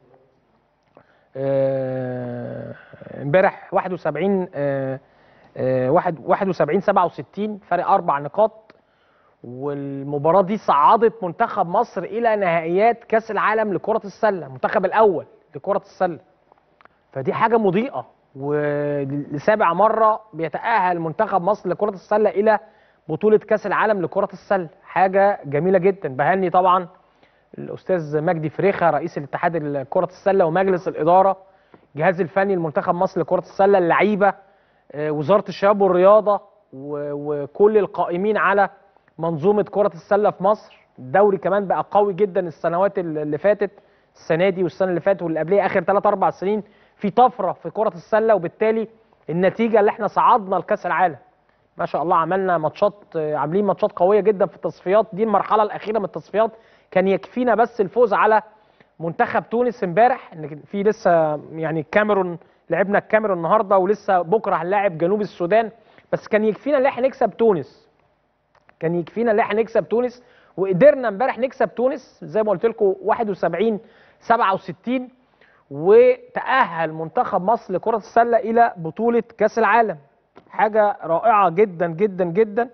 آه، امبارح 71 آه، آه، واحد- 71 67 فرق اربع نقاط والمباراه دي صعدت منتخب مصر الى نهائيات كاس العالم لكره السله المنتخب الاول لكره السله فدي حاجه مضيئه ولسابع مره بيتاهل منتخب مصر لكره السله الى بطوله كاس العالم لكره السله حاجه جميله جدا بهني طبعا الاستاذ مجدي فريخه رئيس الاتحاد كره السله ومجلس الاداره الجهاز الفني لمنتخب مصر لكره السله اللعيبه آه، وزاره الشباب والرياضه و- وكل القائمين على منظومه كره السله في مصر الدوري كمان بقى قوي جدا السنوات اللي فاتت السنه دي والسنه اللي فاتت واللي قبلها اخر 3 4 سنين في طفره في كره السله وبالتالي النتيجه اللي احنا صعدنا لكاس العالم ما شاء الله عملنا ماتشات آه، عاملين ماتشات قويه جدا في التصفيات دي المرحله الاخيره من التصفيات كان يكفينا بس الفوز على منتخب تونس امبارح ان في لسه يعني الكاميرون لعبنا الكاميرون النهارده ولسه بكره هنلاعب جنوب السودان بس كان يكفينا ان احنا نكسب تونس كان يكفينا ان احنا نكسب تونس وقدرنا امبارح نكسب تونس زي ما قلت لكم 71 67 وتأهل منتخب مصر لكرة السلة إلى بطولة كأس العالم حاجة رائعة جدا جدا جدا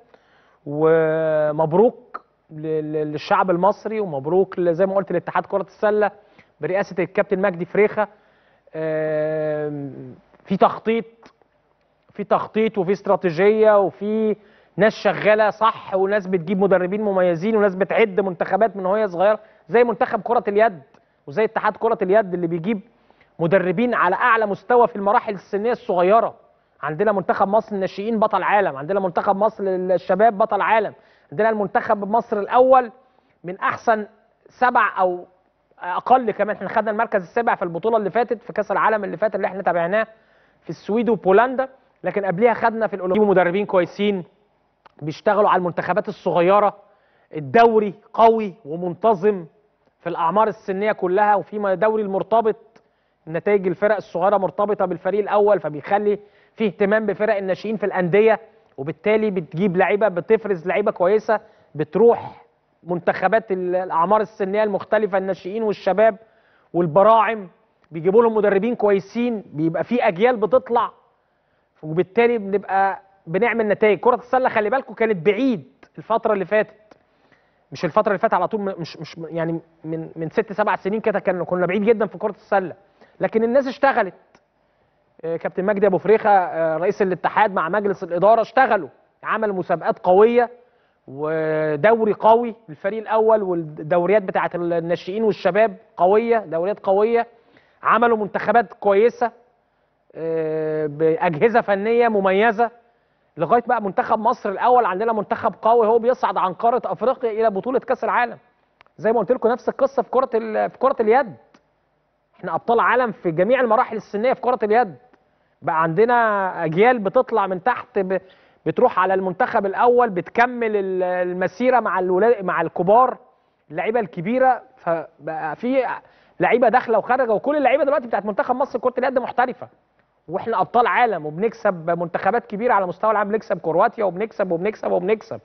ومبروك ل- ل- للشعب المصري ومبروك ل- زي ما قلت لاتحاد كرة السلة برئاسة الكابتن مجدي فريخة آم، في تخطيط في تخطيط وفي استراتيجية وفي ناس شغالة صح وناس بتجيب مدربين مميزين وناس بتعد منتخبات من وهي صغيرة زي منتخب كرة اليد وزي اتحاد كرة اليد اللي بيجيب مدربين على اعلى مستوى في المراحل السنيه الصغيره عندنا منتخب مصر الناشئين بطل عالم عندنا منتخب مصر للشباب بطل عالم عندنا المنتخب مصر الاول من احسن سبع او اقل كمان احنا خدنا المركز السابع في البطوله اللي فاتت في كاس العالم اللي فات اللي احنا تابعناه في السويد وبولندا لكن قبلها خدنا في الاولمبياد مدربين كويسين بيشتغلوا على المنتخبات الصغيره الدوري قوي ومنتظم في الاعمار السنيه كلها وفي دوري المرتبط نتائج الفرق الصغيره مرتبطه بالفريق الاول فبيخلي فيه اهتمام بفرق الناشئين في الانديه وبالتالي بتجيب لعيبه بتفرز لعيبه كويسه بتروح منتخبات ال- الاعمار السنيه المختلفه الناشئين والشباب والبراعم بيجيبوا لهم مدربين كويسين بيبقى في اجيال بتطلع وبالتالي بنبقى بنعمل نتائج كره السله خلي بالكم كانت بعيد الفتره اللي فاتت مش الفتره اللي فاتت على طول مش مش يعني من من ست سبع سنين كده كان كنا بعيد جدا في كره السله لكن الناس اشتغلت آه، كابتن مجدي ابو فريخه آه، رئيس الاتحاد مع مجلس الاداره اشتغلوا عملوا مسابقات قويه ودوري قوي للفريق الاول والدوريات بتاعه الناشئين والشباب قويه دوريات قويه عملوا منتخبات كويسه آه، باجهزه فنيه مميزه لغايه بقى منتخب مصر الاول عندنا منتخب قوي هو بيصعد عن قاره افريقيا الى بطوله كاس العالم زي ما قلت لكم نفس القصه في كره ال- في كره اليد احنا ابطال عالم في جميع المراحل السنيه في كره اليد بقى عندنا اجيال بتطلع من تحت ب... بتروح على المنتخب الاول بتكمل ال- المسيره مع الولاد مع الكبار اللعيبه الكبيره فبقى في لعيبه داخله وخارجه وكل اللعيبه دلوقتي بتاعت منتخب مصر كره اليد محترفه واحنا ابطال عالم وبنكسب منتخبات كبيره على مستوى العالم بنكسب كرواتيا وبنكسب وبنكسب وبنكسب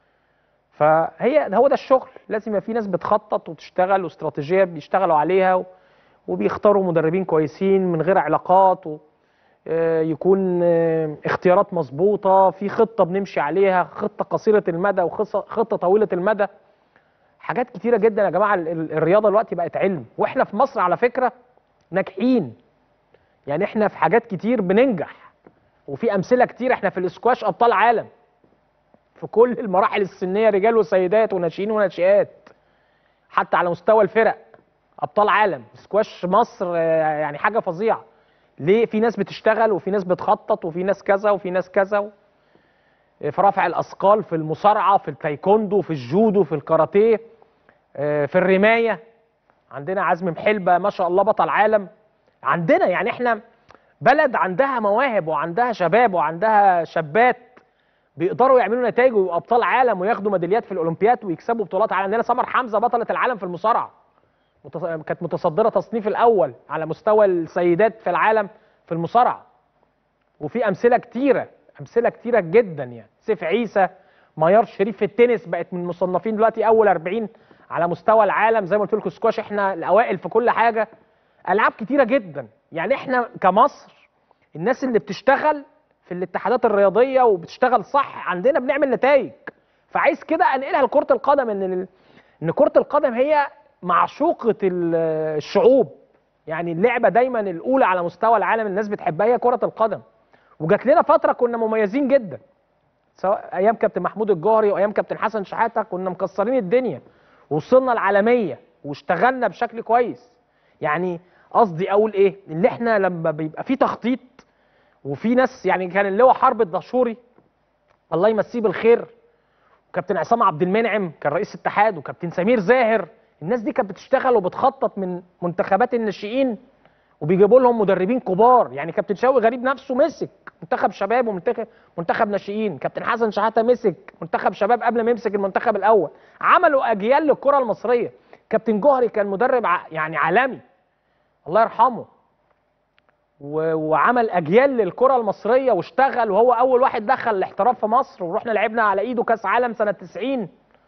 فهي هو ده الشغل لازم يبقى في ناس بتخطط وتشتغل واستراتيجيه بيشتغلوا عليها و... وبيختاروا مدربين كويسين من غير علاقات و... آه، يكون آه، اختيارات مظبوطه في خطه بنمشي عليها خطه قصيره المدى وخطه طويله المدى حاجات كتيره جدا يا جماعه ال- ال- الرياضه دلوقتي بقت علم واحنا في مصر على فكره ناجحين يعني احنا في حاجات كتير بننجح وفي امثله كتير احنا في الاسكواش ابطال عالم في كل المراحل السنيه رجال وسيدات وناشئين وناشئات حتى على مستوى الفرق ابطال عالم سكواش مصر آه، يعني حاجه فظيعه ليه في ناس بتشتغل وفي ناس بتخطط وفي ناس كذا وفي ناس كذا و... في رفع الاثقال في المصارعه في التايكوندو في الجودو في الكاراتيه آه، في الرمايه عندنا عزم محلبه ما شاء الله بطل عالم عندنا يعني احنا بلد عندها مواهب وعندها شباب وعندها شابات بيقدروا يعملوا نتائج ويبقوا ابطال عالم وياخدوا ميداليات في الاولمبياد ويكسبوا بطولات عالم عندنا سمر حمزه بطله العالم في المصارعه متص- كانت متصدره تصنيف الاول على مستوى السيدات في العالم في المصارعه وفي امثله كتيره امثله كتيره جدا يعني سيف عيسى ميار شريف في التنس بقت من المصنفين دلوقتي اول 40 على مستوى العالم زي ما قلت لكم سكواش احنا الاوائل في كل حاجه العاب كتيره جدا يعني احنا كمصر الناس اللي بتشتغل في الاتحادات الرياضيه وبتشتغل صح عندنا بنعمل نتائج فعايز كده انقلها لكره القدم ان ال- ان كره القدم هي معشوقه ال- الشعوب يعني اللعبه دايما الاولى على مستوى العالم الناس بتحبها هي كره القدم وجات لنا فتره كنا مميزين جدا سواء ايام كابتن محمود الجوهري وايام كابتن حسن شحاته كنا مكسرين الدنيا وصلنا العالميه واشتغلنا بشكل كويس يعني قصدي اقول ايه اللي احنا لما بيبقى في تخطيط وفي ناس يعني كان اللواء حرب الدهشوري الله يمسيه بالخير وكابتن عصام عبد المنعم كان رئيس اتحاد وكابتن سمير زاهر الناس دي كانت بتشتغل وبتخطط من منتخبات الناشئين وبيجيبوا لهم مدربين كبار يعني كابتن شوقي غريب نفسه مسك منتخب شباب ومنتخب منتخب ناشئين كابتن حسن شحاته مسك منتخب شباب قبل ما يمسك المنتخب الاول عملوا اجيال للكره المصريه كابتن جوهري كان مدرب ع- يعني عالمي الله يرحمه و- وعمل اجيال للكره المصريه واشتغل وهو اول واحد دخل الاحتراف في مصر ورحنا لعبنا على ايده كاس عالم سنه 90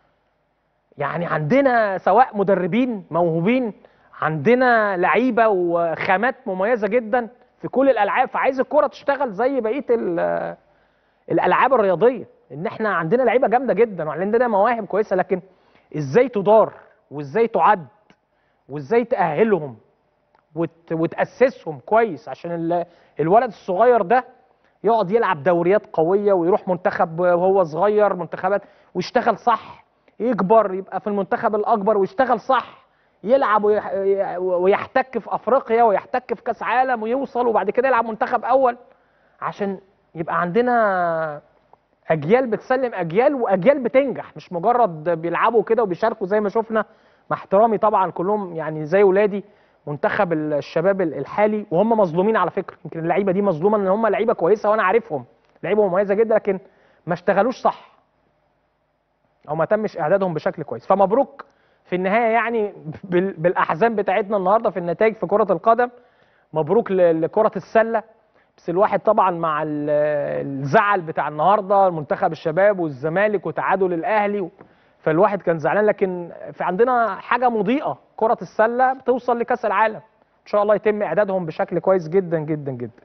يعني عندنا سواء مدربين موهوبين عندنا لعيبه وخامات مميزه جدا في كل الالعاب فعايز الكره تشتغل زي بقيه ال- الالعاب الرياضيه ان احنا عندنا لعيبه جامده جدا وعندنا مواهب كويسه لكن ازاي تدار وازاي تعد وازاي تاهلهم وت... وتاسسهم كويس عشان ال... الولد الصغير ده يقعد يلعب دوريات قويه ويروح منتخب وهو صغير منتخبات ويشتغل صح يكبر يبقى في المنتخب الاكبر ويشتغل صح يلعب ويح- ويحتك في افريقيا ويحتك في كاس عالم ويوصل وبعد كده يلعب منتخب اول عشان يبقى عندنا اجيال بتسلم اجيال واجيال بتنجح مش مجرد بيلعبوا كده وبيشاركوا زي ما شفنا مع احترامي طبعا كلهم يعني زي ولادي منتخب الشباب الحالي وهم مظلومين على فكره يمكن اللعيبه دي مظلومه ان هم لعيبه كويسه وانا عارفهم لعيبه مميزه جدا لكن ما اشتغلوش صح او ما تمش اعدادهم بشكل كويس فمبروك في النهايه يعني بال- بالاحزان بتاعتنا النهارده في النتائج في كره القدم مبروك ل- لكره السله بس الواحد طبعا مع ال- الزعل بتاع النهارده منتخب الشباب والزمالك وتعادل الاهلي و- فالواحد كان زعلان لكن في عندنا حاجه مضيئه كره السله بتوصل لكاس العالم ان شاء الله يتم اعدادهم بشكل كويس جدا جدا جدا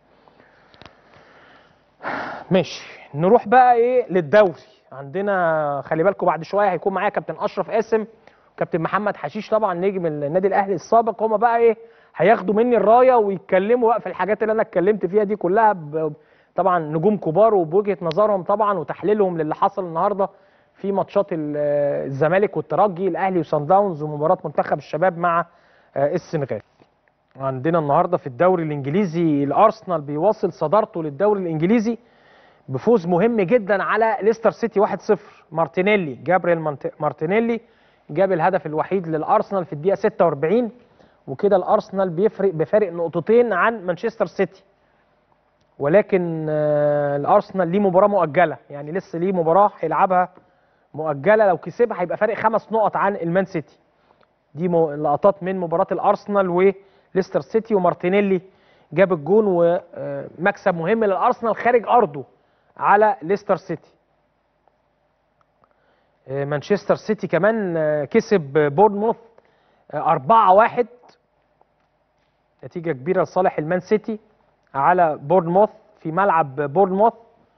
ماشي نروح بقى ايه للدوري عندنا خلي بالكم بعد شويه هيكون معايا كابتن اشرف قاسم وكابتن محمد حشيش طبعا نجم النادي الاهلي السابق هما بقى ايه هياخدوا مني الرايه ويتكلموا بقى في الحاجات اللي انا اتكلمت فيها دي كلها ب... طبعا نجوم كبار وبوجهه نظرهم طبعا وتحليلهم للي حصل النهارده في ماتشات ال- الزمالك والترجي الاهلي وصن داونز ومباراه منتخب الشباب مع آه، السنغال عندنا النهارده في الدوري الانجليزي الارسنال بيواصل صدارته للدوري الانجليزي بفوز مهم جدا على ليستر سيتي 1-0 مارتينيلي جابريل مانت- مارتينيلي جاب الهدف الوحيد للارسنال في الدقيقه 46 وكده الارسنال بيفرق بفارق نقطتين عن مانشستر سيتي ولكن آه، الارسنال ليه مباراه مؤجله يعني لسه ليه مباراه هيلعبها مؤجله لو كسبها هيبقى فارق خمس نقط عن المان سيتي دي مو- لقطات من مباراه الارسنال وليستر سيتي ومارتينيلي جاب الجون ومكسب مهم للارسنال خارج ارضه على ليستر سيتي آه، مانشستر سيتي كمان آه، كسب بورنموث 4-1 نتيجة كبيرة لصالح المان سيتي على بورنموث في ملعب بورنموث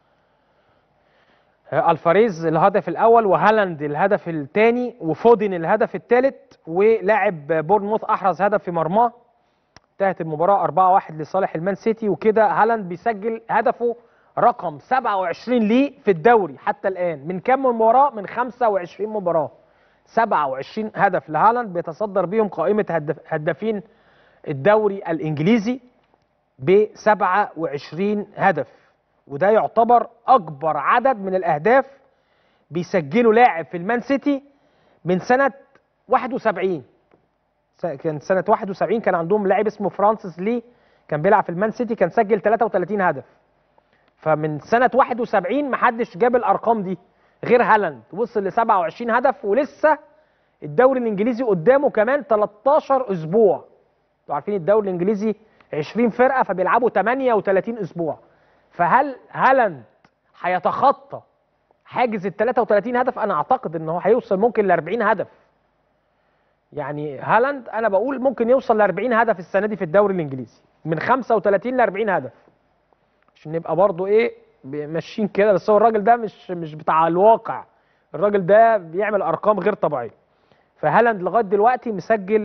آه، الفاريز الهدف الاول وهالاند الهدف الثاني وفودن الهدف الثالث ولاعب بورنموث احرز هدف في مرماه انتهت المباراة 4-1 لصالح المان سيتي وكده هالاند بيسجل هدفه رقم 27 ليه في الدوري حتى الآن من كام مباراة؟ من 25 مباراة 27 هدف لهالاند بيتصدر بيهم قائمة هدف هدافين الدوري الإنجليزي ب 27 هدف وده يعتبر أكبر عدد من الأهداف بيسجله لاعب في المان سيتي من سنة 71 س- كان سنة 71 كان عندهم لاعب اسمه فرانسيس لي كان بيلعب في المان سيتي كان سجل 33 هدف فمن سنة 71 محدش جاب الأرقام دي غير هالاند وصل ل 27 هدف ولسه الدوري الإنجليزي قدامه كمان 13 أسبوع انتوا عارفين الدوري الإنجليزي 20 فرقة فبيلعبوا 38 أسبوع فهل هالاند هيتخطى حاجز ال 33 هدف أنا أعتقد إن هو هيوصل ممكن ل 40 هدف يعني هالاند انا بقول ممكن يوصل ل 40 هدف السنه دي في الدوري الانجليزي من 35 ل 40 هدف عشان نبقى برضو ايه ماشيين كده بس هو الراجل ده مش مش بتاع الواقع الراجل ده بيعمل ارقام غير طبيعيه فهالاند لغايه دلوقتي مسجل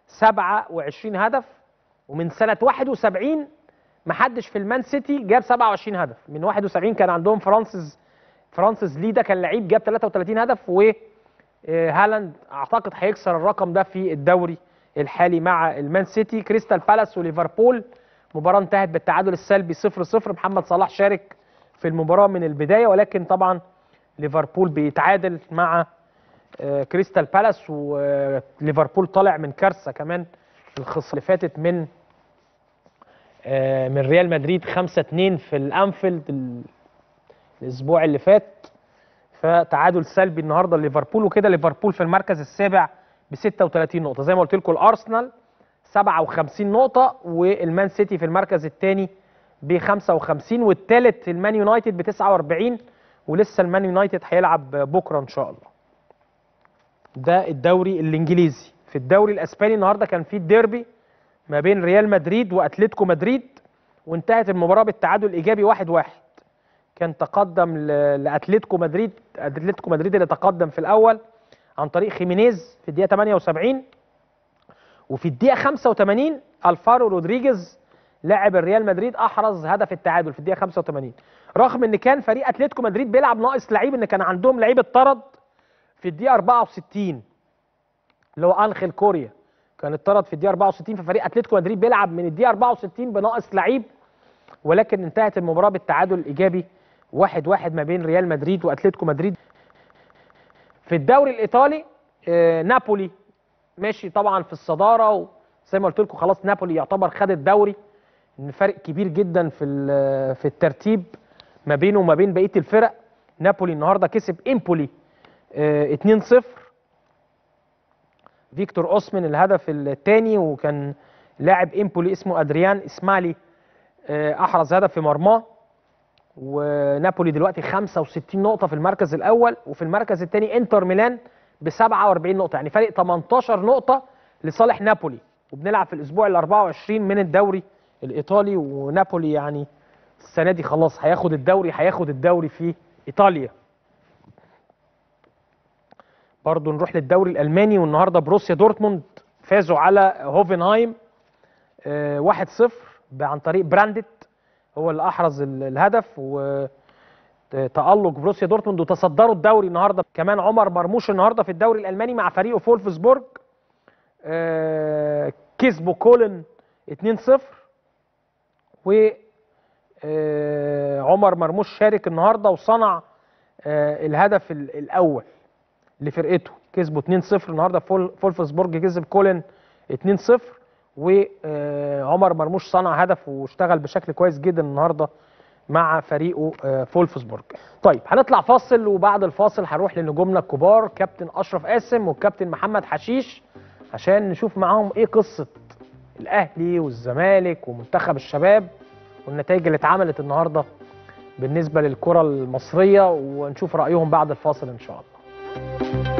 27 هدف ومن سنه 71 محدش في المان سيتي جاب 27 هدف من 71 كان عندهم فرانسيس فرانسيس لي ده كان لعيب جاب 33 هدف و آه، هالاند اعتقد هيكسر الرقم ده في الدوري الحالي مع المان سيتي كريستال بالاس وليفربول مباراة انتهت بالتعادل السلبي 0-0 محمد صلاح شارك في المباراة من البداية ولكن طبعا ليفربول بيتعادل مع آه، كريستال بالاس وليفربول طالع من كارثة كمان الخص اللي فاتت من آه، من ريال مدريد 5-2 في الانفيلد ال- الاسبوع اللي فات فتعادل سلبي النهارده لليفربول وكده ليفربول في المركز السابع ب 36 نقطه زي ما قلت لكم الارسنال 57 نقطه والمان سيتي في المركز الثاني ب 55 والثالث المان يونايتد ب 49 ولسه المان يونايتد هيلعب بكره ان شاء الله ده الدوري الانجليزي في الدوري الاسباني النهارده كان في الديربي ما بين ريال مدريد واتلتيكو مدريد وانتهت المباراه بالتعادل الايجابي 1-1 واحد واحد. كان تقدم ل- لاتلتيكو مدريد اتلتيكو مدريد اللي تقدم في الاول عن طريق خيمينيز في الدقيقه 78 وفي الدقيقه 85 الفارو رودريجيز لاعب الريال مدريد احرز هدف التعادل في الدقيقه 85 رغم ان كان فريق اتلتيكو مدريد بيلعب ناقص لعيب ان كان عندهم لعيب اتطرد في الدقيقه 64 اللي هو انخيل كوريا كان اتطرد في الدقيقه 64 ففريق اتلتيكو مدريد بيلعب من الدقيقه 64 بناقص لعيب ولكن انتهت المباراه بالتعادل الايجابي واحد واحد ما بين ريال مدريد واتلتيكو مدريد في الدوري الايطالي آه، نابولي ماشي طبعا في الصداره وزي ما قلت لكم خلاص نابولي يعتبر خد الدوري ان فرق كبير جدا في ال- في الترتيب ما بينه وما بين بقيه الفرق نابولي النهارده كسب امبولي آه، 2-0 فيكتور اوسمن الهدف الثاني وكان لاعب امبولي اسمه ادريان اسمالي آه، احرز هدف في مرماه ونابولي دلوقتي 65 نقطة في المركز الأول وفي المركز الثاني انتر ميلان ب 47 نقطة يعني فرق 18 نقطة لصالح نابولي وبنلعب في الأسبوع ال 24 من الدوري الإيطالي ونابولي يعني السنة دي خلاص هياخد الدوري هياخد الدوري في إيطاليا برضو نروح للدوري الألماني والنهاردة بروسيا دورتموند فازوا على هوفنهايم آه، 1-0 عن طريق براندت هو اللي احرز ال- الهدف و تألق بروسيا دورتموند وتصدروا الدوري النهارده كمان عمر مرموش النهارده في الدوري الالماني مع فريقه فولفسبورج آه، كسبوا كولن 2-0 و آه، عمر مرموش شارك النهارده وصنع آه، الهدف ال- الاول لفرقته كسبوا 2-0 النهارده فول فولفسبورج كسب كولن 2-0 وعمر مرموش صنع هدف واشتغل بشكل كويس جدا النهارده مع فريقه آه، فولفسبورج. طيب هنطلع فاصل وبعد الفاصل هنروح لنجومنا الكبار كابتن اشرف قاسم والكابتن محمد حشيش عشان نشوف معاهم ايه قصه الاهلي والزمالك ومنتخب الشباب والنتائج اللي اتعملت النهارده بالنسبه للكره المصريه ونشوف رايهم بعد الفاصل ان شاء الله.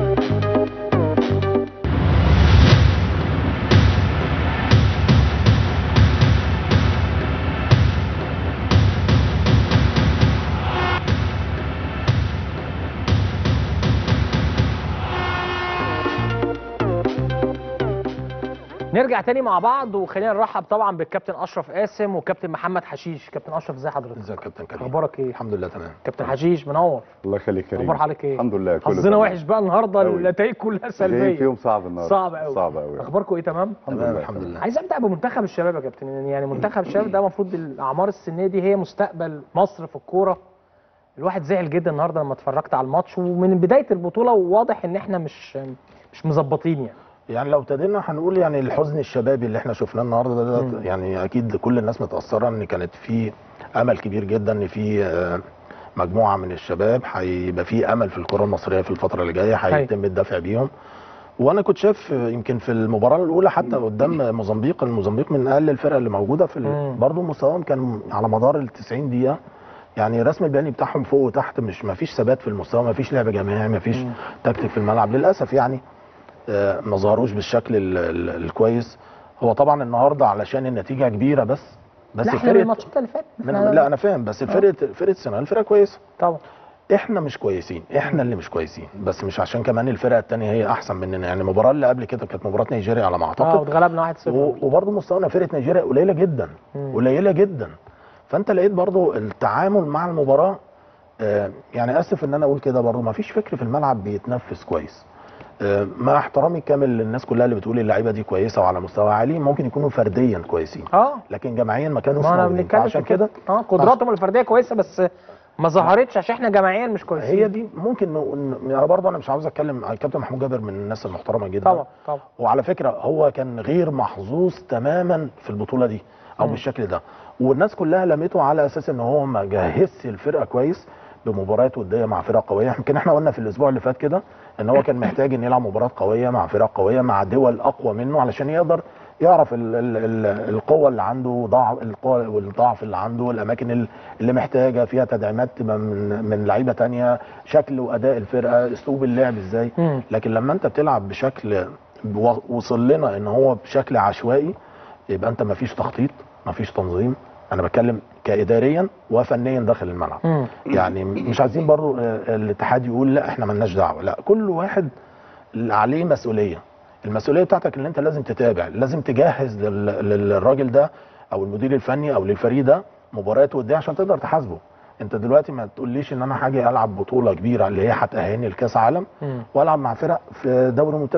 نرجع تاني مع بعض وخلينا نرحب طبعا بالكابتن اشرف قاسم وكابتن محمد حشيش كابتن اشرف ازي حضرتك ازيك يا كابتن كريم اخبارك ايه الحمد لله تمام كابتن حشيش منور الله يخليك كريم اخبار حضرتك ايه الحمد لله كله حظنا تمام. وحش بقى النهارده أوي. النتائج كلها جاي سلبيه في يوم صعب النهارده صعب قوي صعب قوي اخباركم ايه تمام الحمد تمام لله الحمد لله عايز ابدا بمنتخب الشباب يا كابتن يعني منتخب الشباب ده المفروض الاعمار السنيه دي هي مستقبل مصر في الكوره الواحد زعل جدا النهارده لما اتفرجت على الماتش ومن بدايه البطوله وواضح ان احنا مش مش مظبطين يعني يعني لو ابتدينا هنقول يعني الحزن الشبابي اللي احنا شفناه النهارده ده, مم. ده يعني اكيد كل الناس متاثره ان كانت في امل كبير جدا ان في آه، مجموعه من الشباب هيبقى في امل في الكره المصريه في الفتره اللي جايه هيتم الدفع بيهم وانا كنت شايف آه، يمكن في المباراه الاولى حتى قدام موزمبيق الموزمبيق من اقل الفرق اللي موجوده في مم. ال- برضه مستواهم كان على مدار ال 90 دقيقه يعني الرسم البياني بتاعهم فوق وتحت مش ما فيش ثبات في المستوى ما فيش لعب جماعي ما فيش مم. تكتيك في الملعب للاسف يعني آه، ما ظهروش بالشكل ال- ال- الكويس هو طبعا النهارده علشان النتيجه كبيره بس بس لا احنا من فرقه الماتشات اللي فاتت من إحنا- لا انا فاهم بس فرقه فرقه السنغال فرقه كويسه طبعا احنا مش كويسين احنا اللي مش كويسين بس مش عشان كمان الفرقه الثانيه هي احسن مننا يعني المباراه اللي قبل كده كانت مباراه نيجيريا على ما اه اعتقد واتغلبنا 1-0 و- وبرضه مستوانا فرقه نيجيريا قليله جدا مم. قليله جدا فانت لقيت برضه التعامل مع المباراه آه، يعني اسف ان انا اقول كده برضه ما فيش فكر في الملعب بيتنفذ كويس آه، مع احترامي الكامل للناس كلها اللي بتقول اللعيبه دي كويسه وعلى مستوى عالي ممكن يكونوا فرديا كويسين اه لكن جماعيا ما كانوش ما انا موجودين بنتكلم فعشان في كده كده اه قدراتهم الفرديه كويسه بس ما ظهرتش عشان احنا جماعيا مش كويسين هي دي ممكن ن- ن- انا برضه انا مش عاوز اتكلم على الكابتن محمود جابر من الناس المحترمه جدا طبعا طبعا وعلى فكره هو كان غير محظوظ تماما في البطوله دي او مم. بالشكل ده والناس كلها لمته على اساس ان هو ما جهزش الفرقه كويس بمباريات وديه مع فرق قويه يمكن احنا قلنا في الاسبوع اللي فات كده ان هو كان محتاج ان يلعب مباراه قويه مع فرق قويه مع دول اقوى منه علشان يقدر يعرف ال ال ال القوه اللي عنده ضعف القوه والضعف اللي عنده الاماكن ال- اللي محتاجه فيها تدعيمات تبقى من من لعيبه تانية شكل واداء الفرقه اسلوب اللعب ازاي مم. لكن لما انت بتلعب بشكل و- وصل لنا ان هو بشكل عشوائي يبقى انت مفيش تخطيط مفيش تنظيم انا بتكلم كاداريا وفنيا داخل الملعب مم. يعني مش عايزين برضو آه، الاتحاد يقول لا احنا ملناش دعوه لا كل واحد عليه مسؤوليه المسؤوليه بتاعتك اللي انت لازم تتابع لازم تجهز لل- للراجل ده او المدير الفني او للفريق ده مباريات وديه عشان تقدر تحاسبه انت دلوقتي ما تقوليش ان انا هاجي العب بطوله كبيره اللي هي هتاهلني لكاس عالم مم. والعب مع فرق في دوري ممتاز به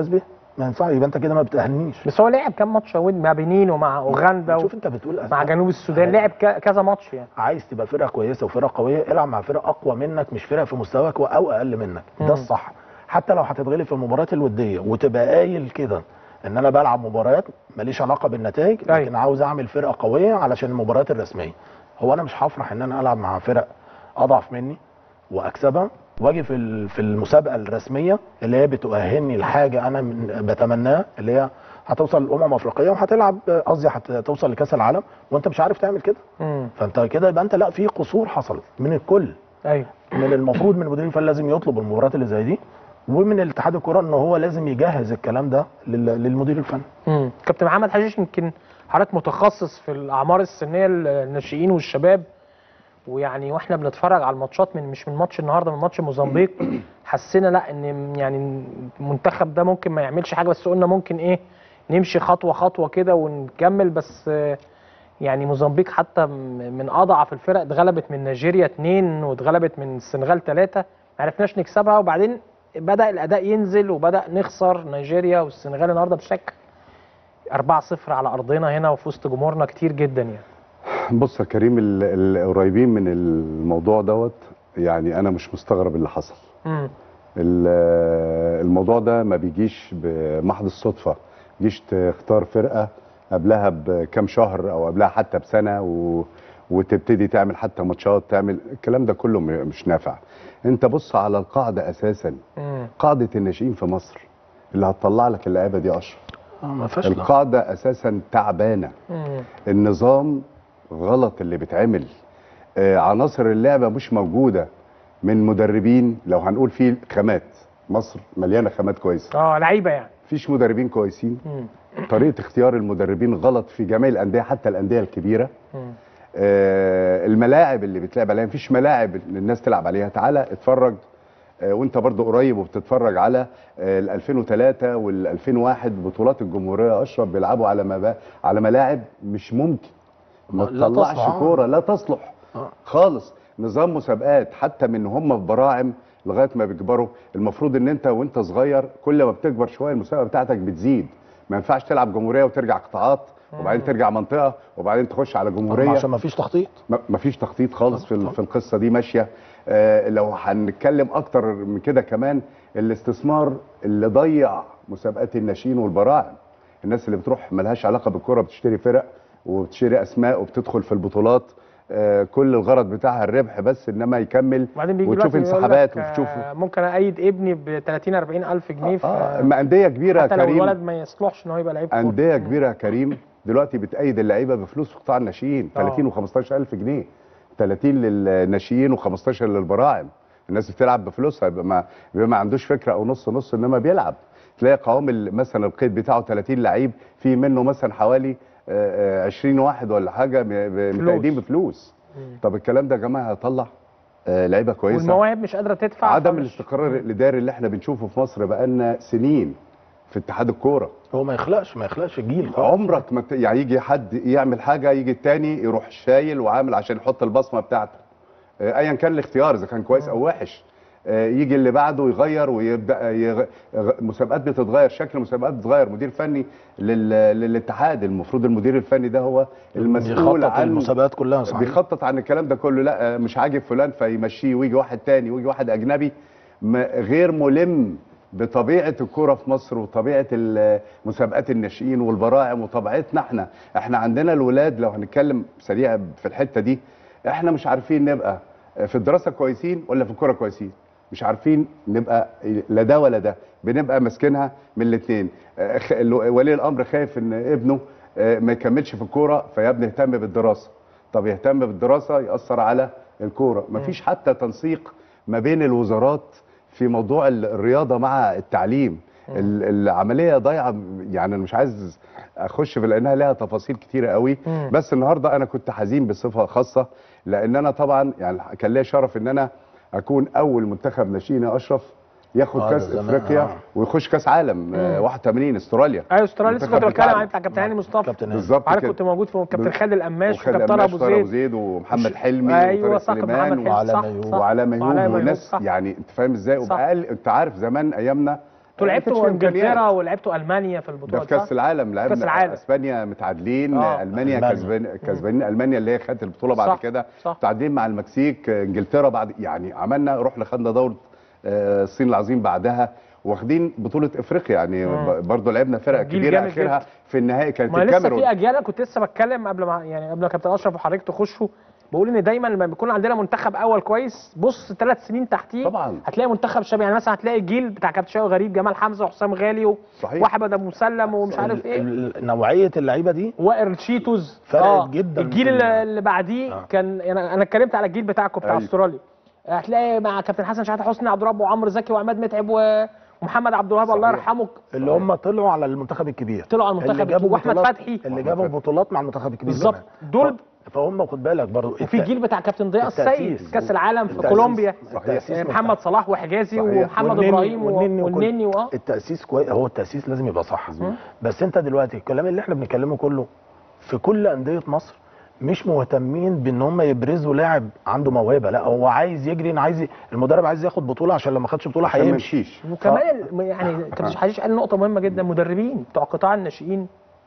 ما ينفعش يبقى انت كده ما بتاهلنيش بس هو لعب كام ماتش يا ود مع بنين ومع اوغندا شوف انت بتقول مع جنوب السودان لعب ك- كذا ماتش يعني عايز تبقى فرقه كويسه وفرقه قويه العب مع فرقه اقوى منك مش فرقه في مستواك او اقل منك مم. ده الصح حتى لو هتتغلب في المباريات الوديه وتبقى قايل كده ان انا بلعب مباريات ماليش علاقه بالنتائج لكن أيوة. عاوز اعمل فرقه قويه علشان المباريات الرسميه هو انا مش هفرح ان انا العب مع فرق اضعف مني واكسبها واجي في ال- في المسابقه الرسميه اللي هي بتؤهلني لحاجه انا من بتمناها اللي هي هتوصل الامم الافريقيه وهتلعب قصدي هتوصل لكاس العالم وانت مش عارف تعمل كده امم فانت كده يبقى انت لا في قصور حصلت من الكل ايوه من المفروض من المدير الفني لازم يطلب المباريات اللي زي دي ومن الاتحاد الكره ان هو لازم يجهز الكلام ده لل- للمدير الفني امم كابتن محمد حشيش يمكن حضرتك متخصص في الاعمار السنيه الناشئين والشباب ويعني واحنا بنتفرج على الماتشات من مش من ماتش النهارده من ماتش موزمبيق حسينا لا ان يعني المنتخب ده ممكن ما يعملش حاجه بس قلنا ممكن ايه نمشي خطوه خطوه كده ونكمل بس آه، يعني موزمبيق حتى م- من اضعف الفرق اتغلبت من نيجيريا اتنين واتغلبت من السنغال ثلاثه ما عرفناش نكسبها وبعدين بدا الاداء ينزل وبدا نخسر نيجيريا والسنغال النهارده بشكل 4-0 على ارضنا هنا وفي وسط جمهورنا كتير جدا يعني بص يا كريم ال- القريبين من الموضوع دوت يعني انا مش مستغرب اللي حصل امم ال- الموضوع ده ما بيجيش بمحض الصدفه تجيش تختار فرقه قبلها بكام شهر او قبلها حتى بسنه و... وتبتدي تعمل حتى ماتشات تعمل الكلام ده كله م- مش نافع انت بص على القاعده اساسا امم قاعده الناشئين في مصر اللي هتطلع لك اللعيبه دي اشهر اه ما فيهاش القاعده اساسا تعبانه امم النظام غلط اللي بيتعمل آه عناصر اللعبه مش موجوده من مدربين لو هنقول في خامات مصر مليانه خامات كويسه اه لعيبه يعني مفيش مدربين كويسين امم طريقه اختيار المدربين غلط في جميع الانديه حتى الانديه الكبيره امم آه الملاعب اللي بتلعب عليها مفيش ملاعب الناس تلعب عليها تعالى اتفرج آه وانت برضو قريب وبتتفرج على آه ال 2003 وال 2001 بطولات الجمهوريه اشرف بيلعبوا على مبا... على ملاعب مش ممكن ما لا تطلعش تصلح. كوره لا تصلح آه. خالص نظام مسابقات حتى من هم في براعم لغايه ما بيكبروا المفروض ان انت وانت صغير كل ما بتكبر شويه المسابقه بتاعتك بتزيد ما ينفعش تلعب جمهوريه وترجع قطاعات وبعدين ترجع منطقه وبعدين تخش على جمهوريه عشان ما فيش تخطيط ما ما فيش تخطيط خالص في ال- في القصه دي ماشيه آه لو هنتكلم اكتر من كده كمان الاستثمار اللي ضيع مسابقات الناشئين والبراعم الناس اللي بتروح ملهاش علاقه بالكره بتشتري فرق وبتشتري اسماء وبتدخل في البطولات آه كل الغرض بتاعها الربح بس انما يكمل وبعدين بيجي وتشوف دلوقتي يقول انسحابات لك، وتشوف آه، ممكن ايد ابني ب 30 40 الف جنيه ف- اه ما انديه كبيره يا حتى لو كريم الولد ما يصلحش ان هو يبقى لعيب كورة. انديه كبيره يا كريم دلوقتي بتأيد اللعيبه بفلوس في قطاع الناشئين آه. 30 و15 الف جنيه 30 للناشئين و15 للبراعم الناس بتلعب بفلوسها يبقى ما يبقى ما عندوش فكره او نص نص انما بيلعب تلاقي قوام ال- مثلا القيد بتاعه 30 لعيب في منه مثلا حوالي آه، آه، 20 واحد ولا حاجه م- ب- متأيدين بفلوس مم. طب الكلام ده يا جماعه هيطلع آه، لعيبه كويسه والمواهب مش قادره تدفع عدم فمش- الاستقرار الاداري اللي احنا بنشوفه في مصر بقالنا سنين في اتحاد الكوره هو ما يخلقش ما يخلقش جيل خالص عمرك ما ت- يعني يجي حد يعمل حاجه يجي التاني يروح شايل وعامل عشان يحط البصمه بتاعته آه، ايا كان الاختيار اذا كان كويس او وحش آه، يجي اللي بعده يغير ويبدا يغ... يغ- مسابقات بتتغير شكل المسابقات بتتغير مدير فني لل... للاتحاد المفروض المدير الفني ده هو المسؤول بيخطط عن المسابقات كلها صحيح بيخطط عن الكلام ده كله لا آه، مش عاجب فلان فيمشيه ويجي واحد تاني ويجي واحد اجنبي م- غير ملم بطبيعه الكوره في مصر وطبيعه ال- مسابقات الناشئين والبراعم وطبيعتنا احنا احنا عندنا الولاد لو هنتكلم سريع في الحته دي احنا مش عارفين نبقى في الدراسه كويسين ولا في الكوره كويسين مش عارفين نبقى لا ده ولا ده بنبقى ماسكينها من الاثنين ولي الامر خايف ان ابنه آه، ما يكملش في الكوره فيا ابني اهتم بالدراسه طب يهتم بالدراسه ياثر على الكوره مفيش حتى تنسيق ما بين الوزارات في موضوع ال- الرياضه مع التعليم ال- العمليه ضايعه يعني انا مش عايز اخش في لانها لها تفاصيل كتيره قوي مم. بس النهارده انا كنت حزين بصفه خاصه لان انا طبعا يعني كان ليا شرف ان انا اكون اول منتخب ناشئين يا اشرف ياخد آه، كاس ده زمان، افريقيا آه. ويخش كاس عالم آه، 81 استراليا ايوه استراليا لسه كنت منتخب بتكلم بتاعنا. عن بتاع كابتن هاني مصطفى كابتن هاني. بالظبط عارف كده كنت موجود في كابتن بال- خالد القماش وخالد وكابتن قماش ابو طارق ابو زيد زيد ومحمد وش- حلمي أيوة وطارق صح، سليمان محمد حلمي، وعلى صح، ميهوب. صح. وعلى ميهوب وعلى ميهوب، وناس صح. يعني انت فاهم ازاي صح. وبقى انت عارف زمان ايامنا انتوا ما كانش لعبتوا في إمكانيات. انجلترا ولعبتوا المانيا في ده البطوله في كاس العالم لعبنا كأس العالم. اسبانيا متعادلين آه. المانيا ألمانيا. كسبان كسبانين المانيا اللي هي خدت البطوله بعد صح، كده صح. متعادلين مع المكسيك انجلترا بعد يعني عملنا رحنا خدنا دوره آه، الصين العظيم بعدها واخدين بطوله افريقيا يعني ب- برضه لعبنا فرق جيل كبيره جامد اخرها جدا. في النهائي كانت ما لسه الكاميرون في اجيال أنا كنت لسه بتكلم قبل ما يعني قبل ما كابتن اشرف وحضرتك تخشوا بقول ان دايما لما بيكون عندنا منتخب اول كويس بص ثلاث سنين تحتيه طبعا. هتلاقي منتخب شباب يعني مثلا هتلاقي الجيل بتاع كابتن شوقي غريب جمال حمزه وحسام غالي صحيح. واحمد ابو مسلم ومش عارف ال- ايه ال- نوعيه اللعيبه دي وائل شيتوز فرقت جداً الجيل في ال- اللي, اللي بعديه آه. كان يعني انا اتكلمت على الجيل بتاعكم بتاع أيوة. استراليا هتلاقي مع كابتن حسن شحاته حسني عبد الرب وعمرو زكي وعماد متعب و- ومحمد عبد الوهاب الله صحيح. يرحمه اللي هم طلعوا على المنتخب الكبير طلعوا على المنتخب اللي جابوا الكبير. وأحمد بطولات- فتحي. اللي وأحمد جابوا فتحي. بطولات مع المنتخب الكبير بالظبط. زمان. دول- ف- فهم خد بالك برضو وفي الجيل بتاع كابتن ضياء السيد التأسيس. كاس العالم في التأسيس. كولومبيا التأسيس يعني بتاع- محمد صلاح وحجازي صحيح. ومحمد والنني- ابراهيم و- والنني وكل- والنني واه التاسيس كويس هو التاسيس لازم يبقى صح بس انت دلوقتي الكلام اللي احنا بنتكلمه كله في كل انديه مصر مش مهتمين بان هم يبرزوا لاعب عنده موهبه لا هو عايز يجري أنا عايز ي- المدرب عايز ياخد بطوله عشان لو ما خدش بطوله عشان ما هيمشي يمشيش وكمان ال- يعني كابتن حشيش قال نقطه مهمه جدا مدربين بتوع قطاع الناشئين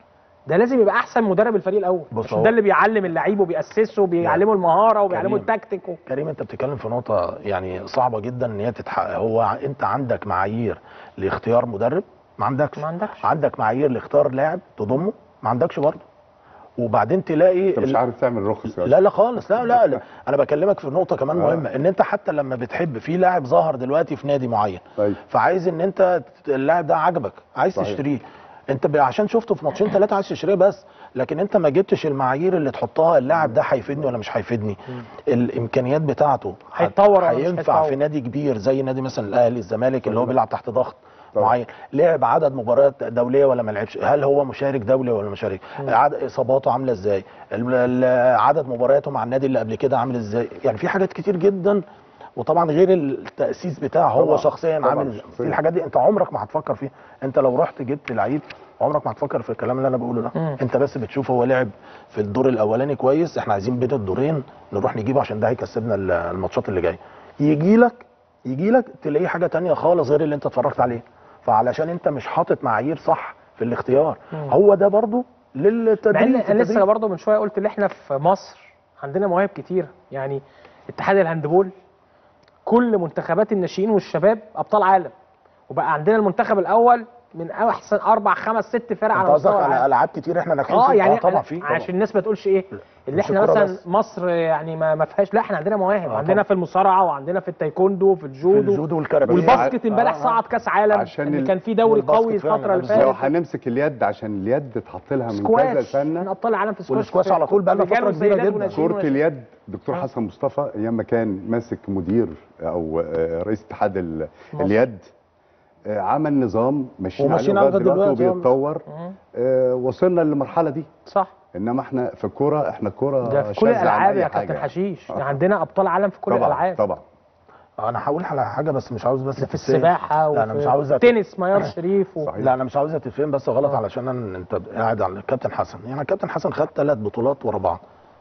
ده لازم يبقى احسن مدرب الفريق الاول بص عشان هو- ده اللي بيعلم اللعيب وبيأسسه وبيعلمه المهاره وبيعلمه كريم. التكتيك و... كريم انت بتتكلم في نقطه يعني صعبه جدا ان هي تتحقق هو ع- انت عندك معايير لاختيار مدرب ما عندكش ما عندكش. عندك معايير لاختيار لاعب تضمه ما عندكش برضه وبعدين تلاقي انت مش ال- عارف تعمل رخص يا لا لا خالص لا لا, لا. انا بكلمك في نقطه كمان آه. مهمه ان انت حتى لما بتحب في لاعب ظهر دلوقتي في نادي معين طيب. فعايز ان انت ت- اللاعب ده عجبك عايز صحيح. تشتريه انت ب- عشان شفته في ماتشين ثلاثه عايز تشتريه بس لكن انت ما جبتش المعايير اللي تحطها اللاعب ده هيفيدني ولا مش هيفيدني الامكانيات بتاعته هت- هيتطور ولا مش هينفع هيتطور؟ في نادي كبير زي نادي مثلا الاهلي الزمالك اللي هو بيلعب تحت ضغط طبعا. معين لعب عدد مباريات دوليه ولا ما لعبش هل هو مشارك دولي ولا مشارك عدد اصاباته عامله ازاي ال- ال- عدد مبارياته مع النادي اللي قبل كده عامل ازاي يعني في حاجات كتير جدا وطبعا غير التاسيس بتاعه هو طبعا. شخصيا طبعا عامل شخصياً. في الحاجات دي انت عمرك ما هتفكر فيها انت لو رحت جبت لعيب عمرك ما هتفكر في الكلام اللي انا بقوله ده مم. انت بس بتشوف هو لعب في الدور الاولاني كويس احنا عايزين بين الدورين نروح نجيبه عشان ده هيكسبنا ال- الماتشات اللي جايه يجي لك يجي لك تلاقيه حاجه تانية خالص غير اللي انت اتفرجت عليه فعلشان انت مش حاطط معايير صح في الاختيار هو ده برضو مع للتدريب ان في انا لسه التدريب. برضه من شويه قلت ان احنا في مصر عندنا مواهب كتير يعني اتحاد الهاندبول كل منتخبات الناشئين والشباب ابطال عالم وبقى عندنا المنتخب الاول من احسن اربع خمس ست فرق انت على قصدك مستوى على العالم العاب كتير احنا ناجحين اه فيها؟ يعني طبعا أنا في طبعا. عشان الناس ما تقولش ايه اللي مش احنا الكرة مثلا بس. مصر يعني ما, ما فيهاش لا احنا عندنا مواهب آه عندنا طبعا. في المصارعه وعندنا في التايكوندو في في الجودو, الجودو والكاراتيه والباسكت امبارح آه، آه. صعد كاس عالم عشان ان ال- كان في دوري والباسكت قوي فعلا، الفتره اللي بالظبط. لو فاتت هنمسك اليد عشان اليد اتحط لها من كذا سكواش من سنه ابطال العالم في سكواش والسكواش على طول بقى لنا رجال فترة كبيرة وسيدات جدا. وناشئين كرة وناشئين. اليد دكتور حسن مصطفى ايام ما كان ماسك مدير او آه، رئيس اتحاد ال- مصر. اليد آه، عمل نظام ماشيين عليه وماشيين لغايه عليه دلوقتي دلوقتي، آه. وبيتطور آه، وصلنا للمرحله دي صح انما احنا في الكوره احنا الكوره ده في كل شاذة عن الالعاب أي يا حاجة. كابتن حشيش آه. يعني عندنا ابطال عالم في كل طبعا الالعاب طبعا انا هقول على حاجه بس مش عاوز بس في السباحه لا انا وفي مش عاوز أت- التنس ميار شريف و... صحيح. لا انا مش عاوزها تتفهم بس غلط آه. علشان أنا انت قاعد على الكابتن حسن يعني الكابتن حسن خد ثلاث بطولات ورا بعض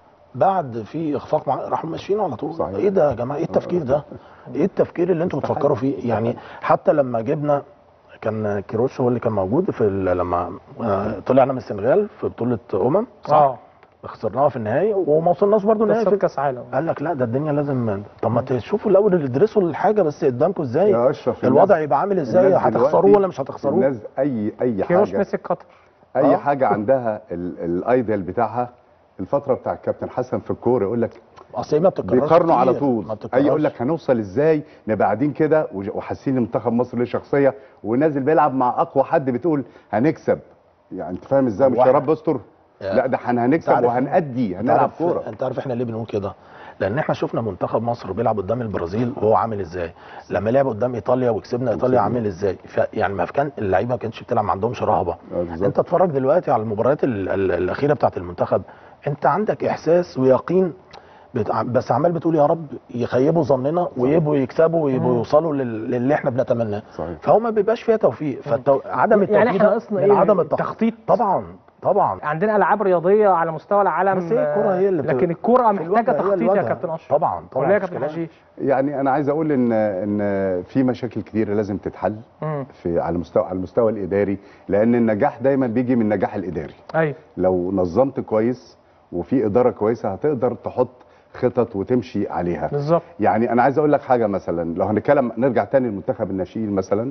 بعد في اخفاق مع راحوا ماشيين على طول صحيح. ايه ده يا جماعه ايه التفكير ده ايه التفكير اللي انتوا مستحيل. بتفكروا فيه يعني حتى لما جبنا كان كيروش هو اللي كان موجود في ال- لما آه، طلعنا من السنغال في بطوله امم صح اه خسرناها في النهائي وما وصلناش برضه النهائي قصه في- كاس عالم قال لك لا ده الدنيا لازم طب ما تشوفوا الاول اللي ادرسوا الحاجه بس قدامكم ازاي يا اشرف الوضع الناس- يبقى عامل ازاي الناس هتخسروه دلوقتي- ولا مش هتخسروه الناس اي اي كيروش حاجه مسك قطر اي آه. حاجه عندها ال- الايديال بتاعها الفتره بتاع الكابتن حسن في الكوره يقول لك اصل هي ما بتتكررش بيقارنوا على كتير. طول ما اي بتتكررش. يقول لك هنوصل ازاي نبقى قاعدين كده وج- وحاسين ان منتخب مصر ليه شخصيه ونازل بيلعب مع اقوى حد بتقول هنكسب يعني انت فاهم ازاي مش هو يا إحنا- رب استر يا- لا ده احنا هنكسب عارف- وهنأدي انت هنلعب عارف كوره انت عارف احنا ليه بنقول كده لان احنا شفنا منتخب مصر بيلعب قدام البرازيل وهو عامل ازاي لما لعب قدام ايطاليا وكسبنا ايطاليا عامل ازاي ف يعني ما كان اللعيبه ما كانتش بتلعب ما عندهمش رهبه آه، بالظبط. انت اتفرج دلوقتي على المباريات ال- ال- الاخيره بتاعت المنتخب انت عندك احساس ويقين بت- بس عمال بتقول يا رب يخيبوا ظننا ويبقوا يكسبوا ويبقوا يوصلوا لل- للي احنا بنتمناه صحيح. فهو ما بيبقاش فيها توفيق فعدم التوفيق يعني احنا ده ناقصنا من ايه عدم التخطيط طبعا طبعا عندنا العاب رياضيه على مستوى العالم بس هي الكرة هي اللي بت- لكن الكره في محتاجه الواقع هي تخطيط يا الواجهة. كابتن اشرف طبعا طبعا ولا يا مش كابتن كلام. حشيش يعني انا عايز اقول ان ان في مشاكل كتيره لازم تتحل مم. في على المستوى على المستوى الاداري لان النجاح دايما بيجي من النجاح الاداري ايوه لو نظمت كويس وفي اداره كويسه هتقدر تحط خطط وتمشي عليها بالظبط يعني انا عايز اقول لك حاجه مثلا لو هنتكلم نرجع تاني لمنتخب الناشئين مثلا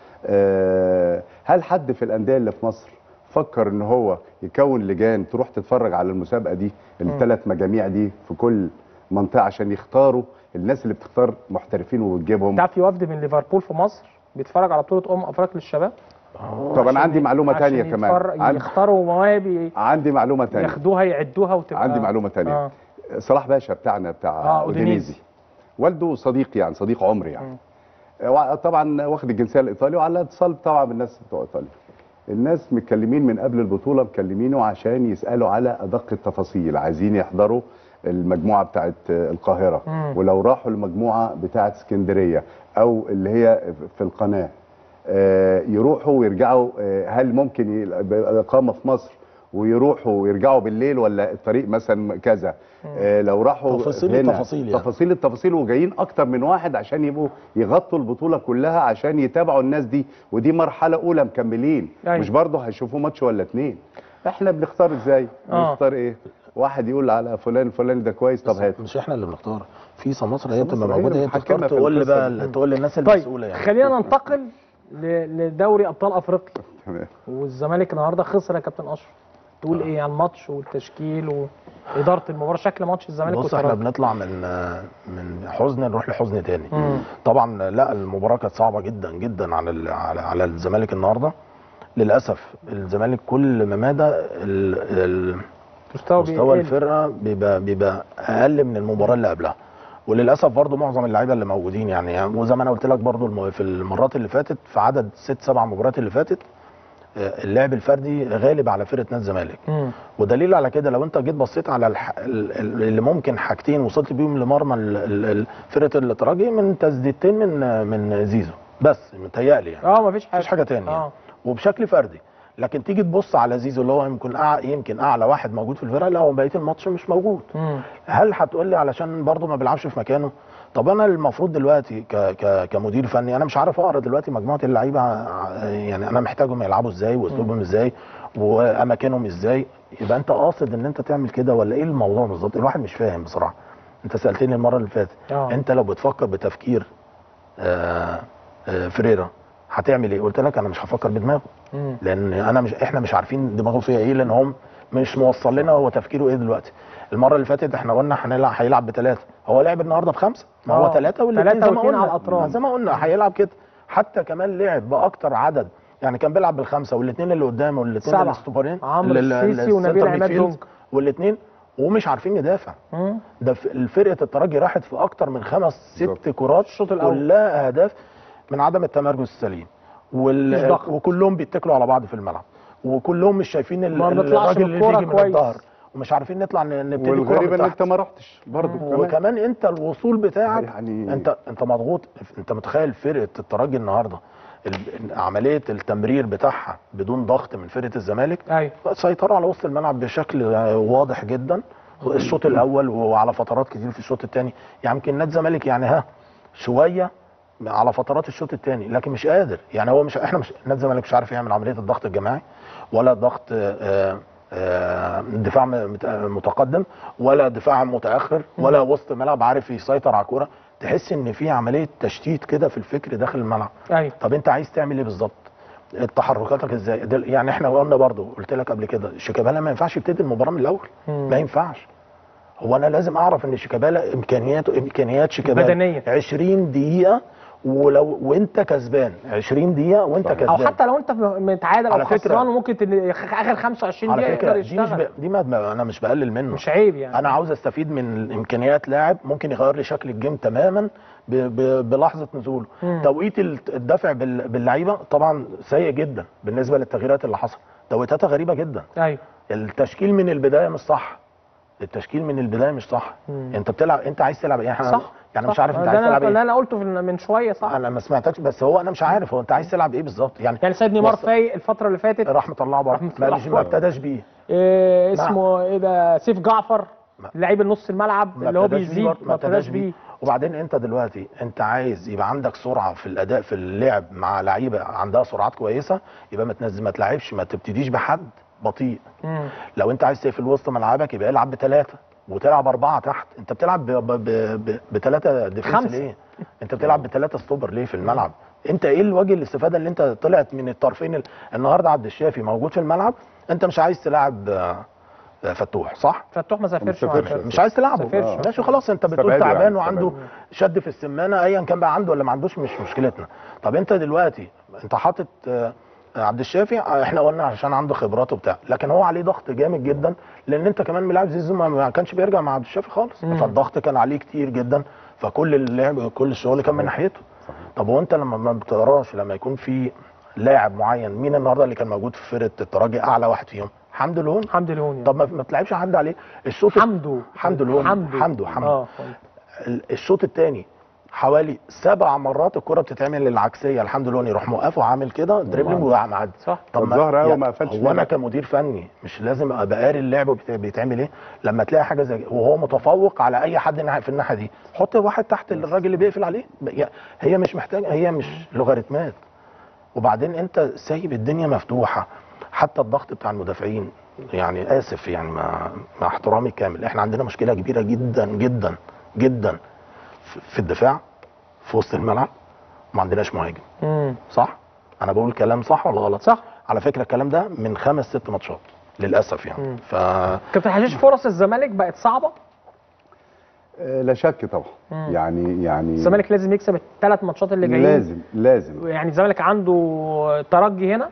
آه، هل حد في الانديه اللي في مصر فكر ان هو يكون لجان تروح تتفرج على المسابقه دي الثلاث مجاميع دي في كل منطقه عشان يختاروا الناس اللي بتختار محترفين وبتجيبهم تعرف في وفد من ليفربول في مصر بيتفرج على بطوله امم افريقيا للشباب طب انا عندي معلومه عشان تانية كمان يتفرج- عن- يختاروا مواهب ي- عندي معلومه تانية ياخدوها يعدوها وتبقى عندي معلومه تانية آه. صلاح باشا بتاعنا بتاع آه، أودينيزي. اودينيزي والده صديقي يعني صديق عمري يعني آه، طبعا واخد الجنسيه الايطالي وعلى اتصال طبعا بالناس بتوع ايطاليا الناس متكلمين من قبل البطوله مكلمينه عشان يسالوا على ادق التفاصيل عايزين يحضروا المجموعه بتاعت القاهره مم. ولو راحوا المجموعه بتاعت اسكندريه او اللي هي في القناه آه، يروحوا ويرجعوا آه، هل ممكن يبقى اقامه في مصر ويروحوا ويرجعوا بالليل ولا الطريق مثلا كذا آه، لو راحوا تفاصيل هنا التفاصيل يعني. تفاصيل التفاصيل وجايين اكتر من واحد عشان يبقوا يغطوا البطوله كلها عشان يتابعوا الناس دي ودي مرحله اولى مكملين أيوة. مش برضه هيشوفوا ماتش ولا اتنين احنا بنختار ازاي آه. بنختار ايه واحد يقول على فلان الفلاني ده كويس طب هات مش احنا اللي بنختار في سماسرة هي بتبقى سماسرة هي موجوده هي اللي بتختار محكمة في تقول لي القصة بقى دي. تقول للناس طيب المسؤوله يعني خلينا ننتقل ل- لدوري ابطال افريقيا تمام. والزمالك النهارده خسر يا كابتن اشرف تقول ايه عن الماتش والتشكيل واداره المباراه شكل ماتش الزمالك بص احنا والترجي بنطلع من من حزن نروح لحزن تاني مم. طبعا لا المباراه كانت صعبه جدا جدا على ال- على, على الزمالك النهارده للاسف الزمالك كل ما مدى ال- ال- مستوى مستوى بيقل. الفرقه بيبقى بيبقى اقل من المباراه اللي قبلها وللاسف برضو معظم اللعيبه اللي موجودين يعني وزي ما انا قلت لك برضو الم- في المرات اللي فاتت في عدد ست سبع مباريات اللي فاتت آه، اللعب الفردي غالب على فرقه نادي الزمالك مم. ودليل على كده لو انت جيت بصيت على الح... ال- ال- اللي ممكن حاجتين وصلت بيهم لمرمى ال- ال- ال- فرقه الترجي من تسديدتين من من زيزو بس متهيألي يعني اه مفيش حاجه مفيش حاجه تانية يعني. اه وبشكل فردي لكن تيجي تبص على زيزو اللي هو يمكن أع... يمكن اعلى واحد موجود في الفرقه لا هو بقيه الماتش مش موجود مم. هل هتقول لي علشان برضه ما بيلعبش في مكانه طب انا المفروض دلوقتي ك... ك... كمدير فني انا مش عارف اقرا دلوقتي مجموعه اللعيبه ع- يعني انا محتاجهم يلعبوا ازاي واسلوبهم ازاي واماكنهم ازاي يبقى انت قاصد ان انت تعمل كده ولا ايه الموضوع بالظبط الواحد مش فاهم بصراحه انت سالتني المره اللي فاتت آه. انت لو بتفكر بتفكير آه آه فريرا هتعمل ايه قلت لك انا مش هفكر بدماغه مم. لان انا مش احنا مش عارفين دماغه فيها ايه لان هم مش موصل لنا هو تفكيره ايه دلوقتي المره اللي فاتت احنا قلنا هنلعب هيلعب بثلاثه هو لعب النهارده بخمسه ما هو آه. ثلاثه والاثنين تلاتة زي ما واتنين قلنا على الأطراف. زي ما قلنا هيلعب كده حتى كمان لعب باكتر عدد يعني كان بيلعب بالخمسه والاثنين اللي قدامه والاثنين سبعة. الاستوبرين عمرو ال- ال- السيسي ونبيل السنتر عماد ميدفيلد دونج. والاثنين ومش عارفين يدافع مم. ده في- فرقه الترجي راحت في اكتر من خمس ست بالظبط. كرات الشوط الأول. كلها اهداف من عدم التمركز السليم مش وال... ضغط. وكلهم بيتكلوا على بعض في الملعب وكلهم مش شايفين ال- ما بنطلعش الراجل اللي بالكرة بيجي من كويس. الظهر ومش عارفين نطلع ن- نبتدي الكرة والغريب من ان تحت. انت ما رحتش برضه كمان وكمان انت الوصول بتاعك يعني- انت انت مضغوط انت متخيل فرقه الترجي النهارده ال- عمليه التمرير بتاعها بدون ضغط من فرقه الزمالك ايوه سيطروا على وسط الملعب بشكل واضح جدا الشوط الاول وعلى فترات كتير في الشوط الثاني يعني يمكن نادي الزمالك يعني ها شويه على فترات الشوط الثاني لكن مش قادر يعني هو مش احنا مش نادي الزمالك مش عارف يعمل عمليه الضغط الجماعي ولا ضغط آه، آه، دفاع مت- متقدم ولا دفاع متاخر ولا وسط ملعب عارف يسيطر على الكوره تحس ان في عمليه تشتيت كده في الفكر داخل الملعب ايوه طب انت عايز تعمل ايه بالظبط تحركاتك ازاي دل- يعني احنا قلنا برضو قلت لك قبل كده شيكابالا ما ينفعش يبتدي المباراه من الاول مم. ما ينفعش هو انا لازم اعرف ان شيكابالا امكانياته امكانيات شيكابالا بدنية. 20 دقيقه ولو وانت كسبان 20 دقيقه وانت صحيح. كسبان او حتى لو انت متعادل او على فكرة- خسران وممكن تن- اخر 25 على دقيقه فكره يقدر دي مش يشتغل ب... دي ما ما- انا مش بقلل منه مش عيب يعني انا عاوز استفيد من امكانيات لاعب ممكن يغير لي شكل الجيم تماما ب... ب... بلحظه نزوله مم. توقيت الت- الدفع بال... باللعيبه طبعا سيء جدا بالنسبه للتغييرات اللي حصلت توقيتاتها غريبه جدا ايوه التشكيل من البدايه مش صح التشكيل من البدايه مش صح مم. انت بتلعب انت عايز تلعب ايه احنا صح. يعني مش صح. عارف انت ده عايز انا تلعب اللي ايه انا قلته في- من شويه صح انا ما سمعتكش بس هو انا مش عارف هو انت عايز تلعب ايه بالظبط يعني يعني سيد نيمار وص- فايق الفتره اللي فاتت رحمه الله بره رحمة ما, الله مش- ما بره. ابتداش بيه إيه اسمه ايه ده سيف جعفر لعيب النص الملعب ما اللي هو ابتداش بيه بيزيد برضه، ما ابتداش بيه وبعدين انت دلوقتي انت عايز يبقى عندك سرعه في الاداء في اللعب مع لعيبه عندها سرعات كويسه يبقى ما تنزل ما تلعبش ما تبتديش بحد بطيء مم. لو انت عايز تقفل وسط ملعبك يبقى العب بثلاثه وتلعب اربعه تحت انت بتلعب بثلاثه ديفنس خمسة. ليه؟ انت بتلعب بثلاثه ستوبر ليه في الملعب؟ انت ايه الوجه الاستفاده اللي انت طلعت من الطرفين ال- النهارده عبد الشافي موجود في الملعب انت مش عايز تلعب آه، آه، فتوح صح؟ فتوح ما سافرش ما مع سافرش. الفرقة. مش عايز تلعبه سافرش. آه. ماشي خلاص انت بتقول استبعده تعبان يعني، وعنده استبعده. شد في السمانه ايا كان بقى عنده ولا ما عندوش مش مشكلتنا طب انت دلوقتي انت حاطط آه، عبد الشافي آه، احنا قلنا عشان عنده خبرات وبتاع لكن هو عليه ضغط جامد جدا لان انت كمان ملاعب زيزو ما- ما كانش بيرجع مع عبد الشافي خالص فالضغط كان عليه كتير جدا فكل اللعب كل الشغل كان من ناحيته طب وانت لما ما بتقراش لما يكون في لاعب معين مين النهارده اللي كان موجود في فرقه الترجي اعلى واحد فيهم حمدو لون حمدي لهوني طب ما ما بتلعبش حد عليه الشوط حمدو حمدو لون حمدو حمدو حمدو اه ال- الشوط الثاني حوالي سبع مرات الكره بتتعمل للعكسيه الحمد لله يروح موقفه وعامل كده دريبلينج ومعدي صح طب طب ظهر أوي يعني ما قفلش هو ليه انا بقى؟ كمدير فني مش لازم ابقى قاري اللعب وبت- بيتعمل ايه لما تلاقي حاجه زي كده وهو متفوق على اي حد ناحية- في الناحيه دي حط واحد تحت الراجل اللي بيقفل عليه ب- يا- هي مش محتاجه هي مش لوغاريتمات وبعدين انت سايب الدنيا مفتوحه حتى الضغط بتاع المدافعين يعني اسف يعني مع, مع احترامي الكامل احنا عندنا مشكله كبيره جدا جدا جدا في- في الدفاع في وسط الملعب ما عندناش مهاجم مم. صح انا بقول كلام صح ولا غلط صح على فكره الكلام ده من خمس ست ماتشات للاسف يعني مم. ف كابتن حشيش فرص الزمالك بقت صعبه آه، لا شك طبعا يعني يعني الزمالك لازم يكسب الثلاث ماتشات اللي جايين لازم لازم يعني الزمالك عنده ترجي هنا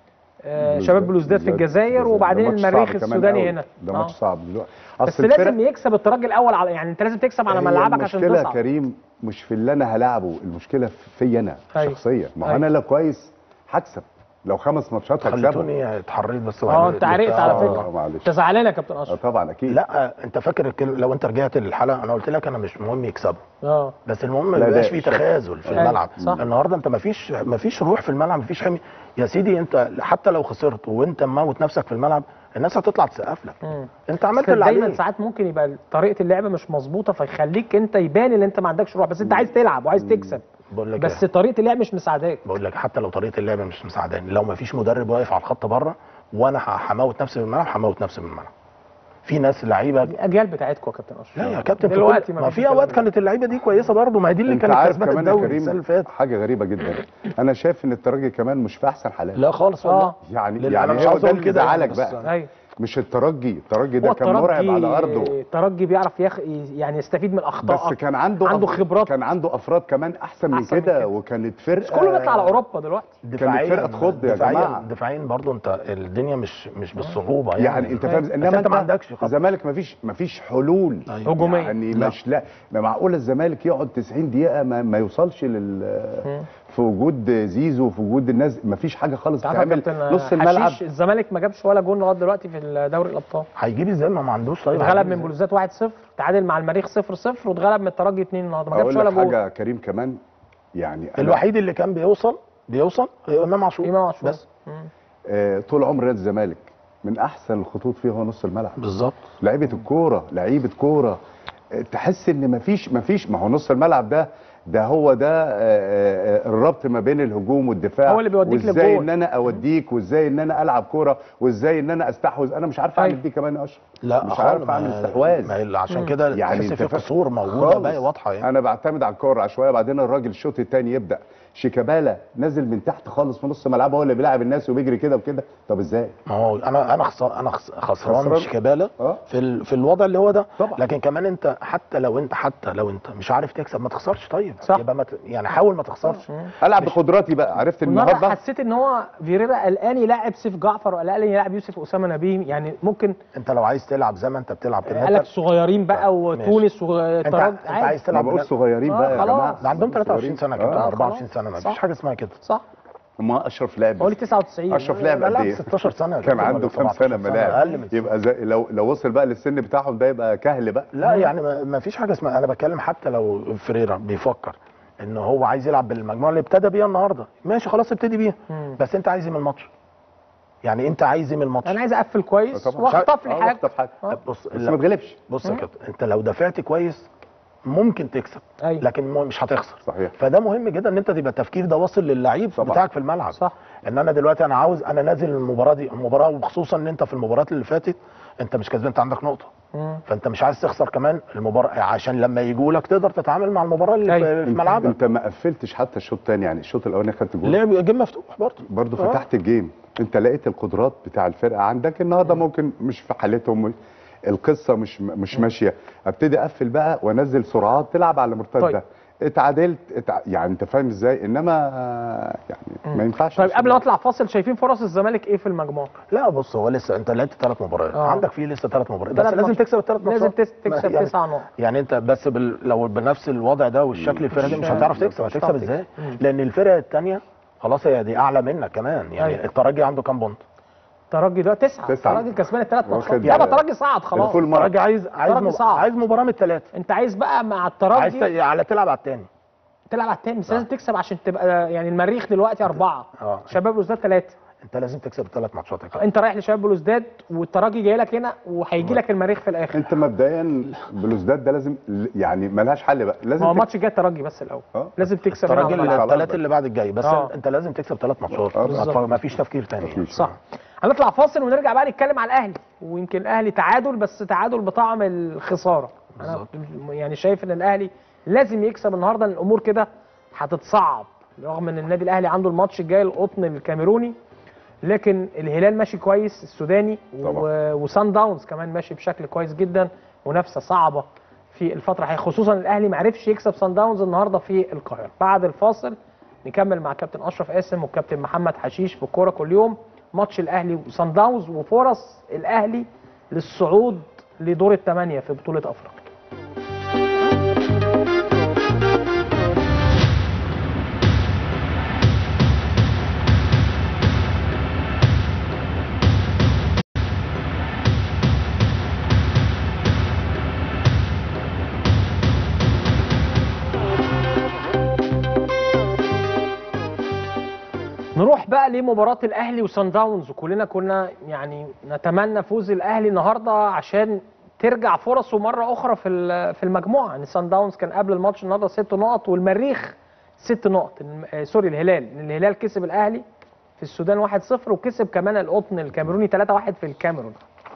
آه، شباب بلوزداد في الجزائر ده وبعدين ماتش صعب المريخ كمان السوداني قوي. هنا ده آه. ماتش صعب دلوقتي بس أصل لازم الفرق- يكسب الترجي الاول على يعني انت لازم تكسب على هي ملعبك عشان المشكله يا تصعد كريم مش في اللي انا هلاعبه المشكله في انا أيوة. شخصيا ما هو أيوة. انا لو كويس هكسب لو خمس ماتشات هكسبها خليتوني اتحريت بس اه انت عرقت على آه، فكره معلش. انت زعلان يا كابتن آه، اشرف طبعا اكيد لا انت فاكر الكل- لو انت رجعت للحلقه انا قلت لك انا مش مهم يكسبوا اه بس المهم ما لا، يبقاش ده في شك. تخاذل في أيوة، الملعب صح. النهارده انت ما فيش ما فيش روح في الملعب ما فيش حمي يا سيدي انت حتى لو خسرت وانت مموت نفسك في الملعب الناس هتطلع تسقف لك مم. انت عملت بس اللي دايما عليك ساعات ممكن يبقى طريقه اللعب مش مظبوطه فيخليك انت يبان ان انت ما عندكش روح بس انت عايز تلعب وعايز تكسب بقول لك بس طريقه اللعب مش مساعداك بقول لك حتى لو طريقه اللعب مش مساعداني لو ما فيش مدرب واقف على الخط بره وانا ه- هموت نفسي في الملعب هموت نفسي في الملعب في ناس لعيبه الاجيال بتاعتكم يا كابتن اشرف لا يا كابتن في دلوقتي كل- ما فيش في الكلام اوقات ده. كانت اللعيبه دي كويسه برضه ما هي دي اللي انت كانت عارف كسبانه كمان يا الدوري السنه كريم اللي فاتت حاجه غريبه جدا انا شايف ان الترجي كمان مش في احسن حالاته لا خالص والله اه يعني لل- يعني أنا مش هو عاوز ده أقول اللي كده يعني، زعلك بس- بقى ايوه مش الترجي الترجي ده هو كان مرعب على ارضه الترجي بيعرف يخ... يعني يستفيد من اخطائك بس كان عنده عنده أف- خبرات كان عنده افراد كمان احسن من أحسن من كده كده. وكانت فرقه مش كله بيطلع على اوروبا دلوقتي دفاعيا فرقة تخض يا دفاعيا جماعة. دفاعيا برضه انت الدنيا مش مش بالصعوبه يعني, يعني انت فاهم بس انما انت ما عندكش خط الزمالك ما فيش ما فيش حلول أيوة. هجومية. يعني لا. مش لا ما معقول الزمالك يقعد 90 دقيقه ما, ما يوصلش لل في وجود زيزو في وجود الناس ما فيش حاجه خالص تعرف يا تعمل كابتن نص الملعب حشيش الزمالك ما جابش ولا جون لغايه دلوقتي في دوري الابطال هيجيب ازاي ما ما عندوش طيب اتغلب هيجيب من إزاي؟ بلوزات 1-0 تعادل مع المريخ 0-0 واتغلب من الترجي 2 النهارده ما جابش اقول ولا لك جون حاجه كريم كمان يعني أنا الوحيد اللي كان بيوصل بيوصل هو امام عاشور امام عاشور بس مم. آه طول عمر نادي الزمالك من احسن الخطوط فيه هو نص الملعب بالظبط لعيبه الكوره لعيبه كوره آه، تحس ان مفيش مفيش ما هو نص الملعب ده ده هو ده آه، آه، آه، الربط ما بين الهجوم والدفاع هو اللي بيوديك وازاي للجول. ان انا اوديك وازاي ان انا العب كوره وازاي ان انا استحوذ انا مش عارف اعمل أيوة. دي كمان يا اشرف لا مش خالص، عارف ما- اعمل استحواذ ما هي عشان كده يعني يعني انت في فا- قصور موجوده خالص. باقي واضحه يعني انا بعتمد على الكوره العشوائيه بعدين الراجل الشوط الثاني يبدا شيكابالا نازل من تحت خالص في نص ملعبه هو اللي بيلعب الناس وبيجري كده وكده طب ازاي ما هو انا انا خسران انا خس- خسران خسران. من شيكابالا اه في ال- في الوضع اللي هو ده طبعا. لكن كمان انت حتى لو انت حتى لو انت مش عارف تكسب ما تخسرش طيب صح. يبقى ما ت... يعني حاول ما تخسرش العب بقدراتي بقى عرفت النهارده النهارده حسيت ان هو فيريرا قلقان يلاعب سيف جعفر وقلقان يلاعب يوسف اسامه نبيه يعني ممكن انت لو عايز تلعب زي ما انت بتلعب كده قال لك انت صغيرين بقى وتونس انت, والترجي انت عايز ما تلعب بقول بلا- صغيرين آه، بقى يا خلاص. جماعه ده عندهم 23 سنه كده آه، 24 خلاص. سنه ما صح. فيش حاجه اسمها كده صح ما اشرف لعب هو لي 99 اشرف لعب قد لا ايه 16 سنه يا كان كابتن، عنده ولا كام 17 سنه ما اقل لعب من يبقى زي لو لو وصل بقى للسن بتاعهم ده يبقى كهل بقى لا يعني ما ما فيش حاجه اسمها انا بتكلم حتى لو فريرا بيفكر ان هو عايز يلعب بالمجموعه اللي ابتدى بيها النهارده ماشي خلاص ابتدي بيها مم. بس انت عايز ايه من الماتش يعني انت عايز ايه من الماتش انا عايز اقفل كويس طبعاً. واخطف لي آه، حاجه واخطف حاجه آه. بص بس لا، ما تغلبش بص يا كابتن انت لو دافعت كويس ممكن تكسب ايوه لكن مو- مش هتخسر صحيح فده مهم جدا ان انت تبقى التفكير ده واصل للعيب طبعاً. بتاعك في الملعب صح ان انا دلوقتي انا عاوز انا نازل المباراه دي المباراه وخصوصا ان انت في المباريات اللي فاتت انت مش كسبان انت عندك نقطه مم. فانت مش عايز تخسر كمان المباراه عشان لما يجوا لك تقدر تتعامل مع المباراه اللي أيوة. في- في انت, ملعبك انت ما قفلتش حتى الشوط الثاني يعني الشوط الاولاني خدت جول لعب جيم مفتوح برضه برضه آه. فتحت الجيم انت لقيت القدرات بتاع الفرقه عندك النهارده ممكن مش في حالتهم القصه مش مش ماشيه ابتدي اقفل بقى وانزل سرعات تلعب على مرتده طيب. اتعادلت اتع... يعني انت فاهم ازاي انما آه، يعني ما ينفعش طيب قبل ما اطلع فاصل شايفين فرص الزمالك ايه في المجموعه لا بص هو لسه انت لعبت ثلاث مباريات آه. عندك فيه لسه ثلاث مباريات تلات بس لازم ماتشات. تكسب الثلاث ماتشات لازم تس- تكسب يعني تسع نقط يعني انت بس بال... لو بنفس الوضع ده والشكل الفرقه دي مش هتعرف تكسب مش هتكسب هتعرف ازاي مم. لان الفرقه الثانيه خلاص هي دي اعلى منك كمان يعني أيوة. الترجي عنده كام بونت الترجي ده تسعه تسعة. الترجي كسبان الثلاث ماتشات واخد- لا الترجي صعد خلاص الفول مارك. الترجي عايز عايز الترجي مب... صعب. عايز مباراه من الثلاثه انت عايز بقى مع عايز الترجي ت... على تلعب على الثاني تلعب على التاني بس لازم تكسب عشان تبقى يعني المريخ دلوقتي اربعه اه شباب بلوزداد ثلاثه انت لازم تكسب الثلاث ماتشات يا كابتن. انت رايح لشباب بلوزداد والترجي جاي لك هنا وهيجي لك المريخ في الاخر انت مبدئيا بلوزداد ده لازم يعني ملهاش حل بقى لازم ما هو تك- الماتش الجاي الترجي بس الاول اه. لازم تكسب هنا الترجي على الملعب. الثلاث اللي بعد الجاي بس اه. انت لازم تكسب ثلاث ماتشات اه، بالظبط. ما فيش تفكير تاني مفيش. صح هنطلع فاصل ونرجع بقى نتكلم على الاهلي ويمكن الاهلي تعادل بس تعادل بطعم الخساره انا يعني شايف ان الاهلي لازم يكسب النهارده لأن الامور كده هتتصعب رغم ان النادي الاهلي عنده الماتش الجاي القطن الكاميروني لكن الهلال ماشي كويس السوداني و... وسان داونز كمان ماشي بشكل كويس جدا منافسه صعبه في الفتره الحاليه خصوصا الاهلي ما عرفش يكسب سان داونز النهارده في القاهره بعد الفاصل نكمل مع كابتن اشرف قاسم والكابتن محمد حشيش في الكوره كل يوم ماتش الاهلي وسان داونز وفرص الاهلي للصعود لدور الثمانيه في بطوله افريقيا نروح بقى لمباراة الأهلي وسان داونز وكلنا كنا يعني نتمنى فوز الأهلي النهارده عشان ترجع فرصه مرة أخرى في ال- في المجموعة يعني سان داونز كان قبل الماتش النهارده ست نقط والمريخ ست نقط الم- آه، سوري الهلال لأن الهلال كسب الأهلي في السودان 1-0 وكسب كمان القطن الكاميروني 3-1 في الكاميرون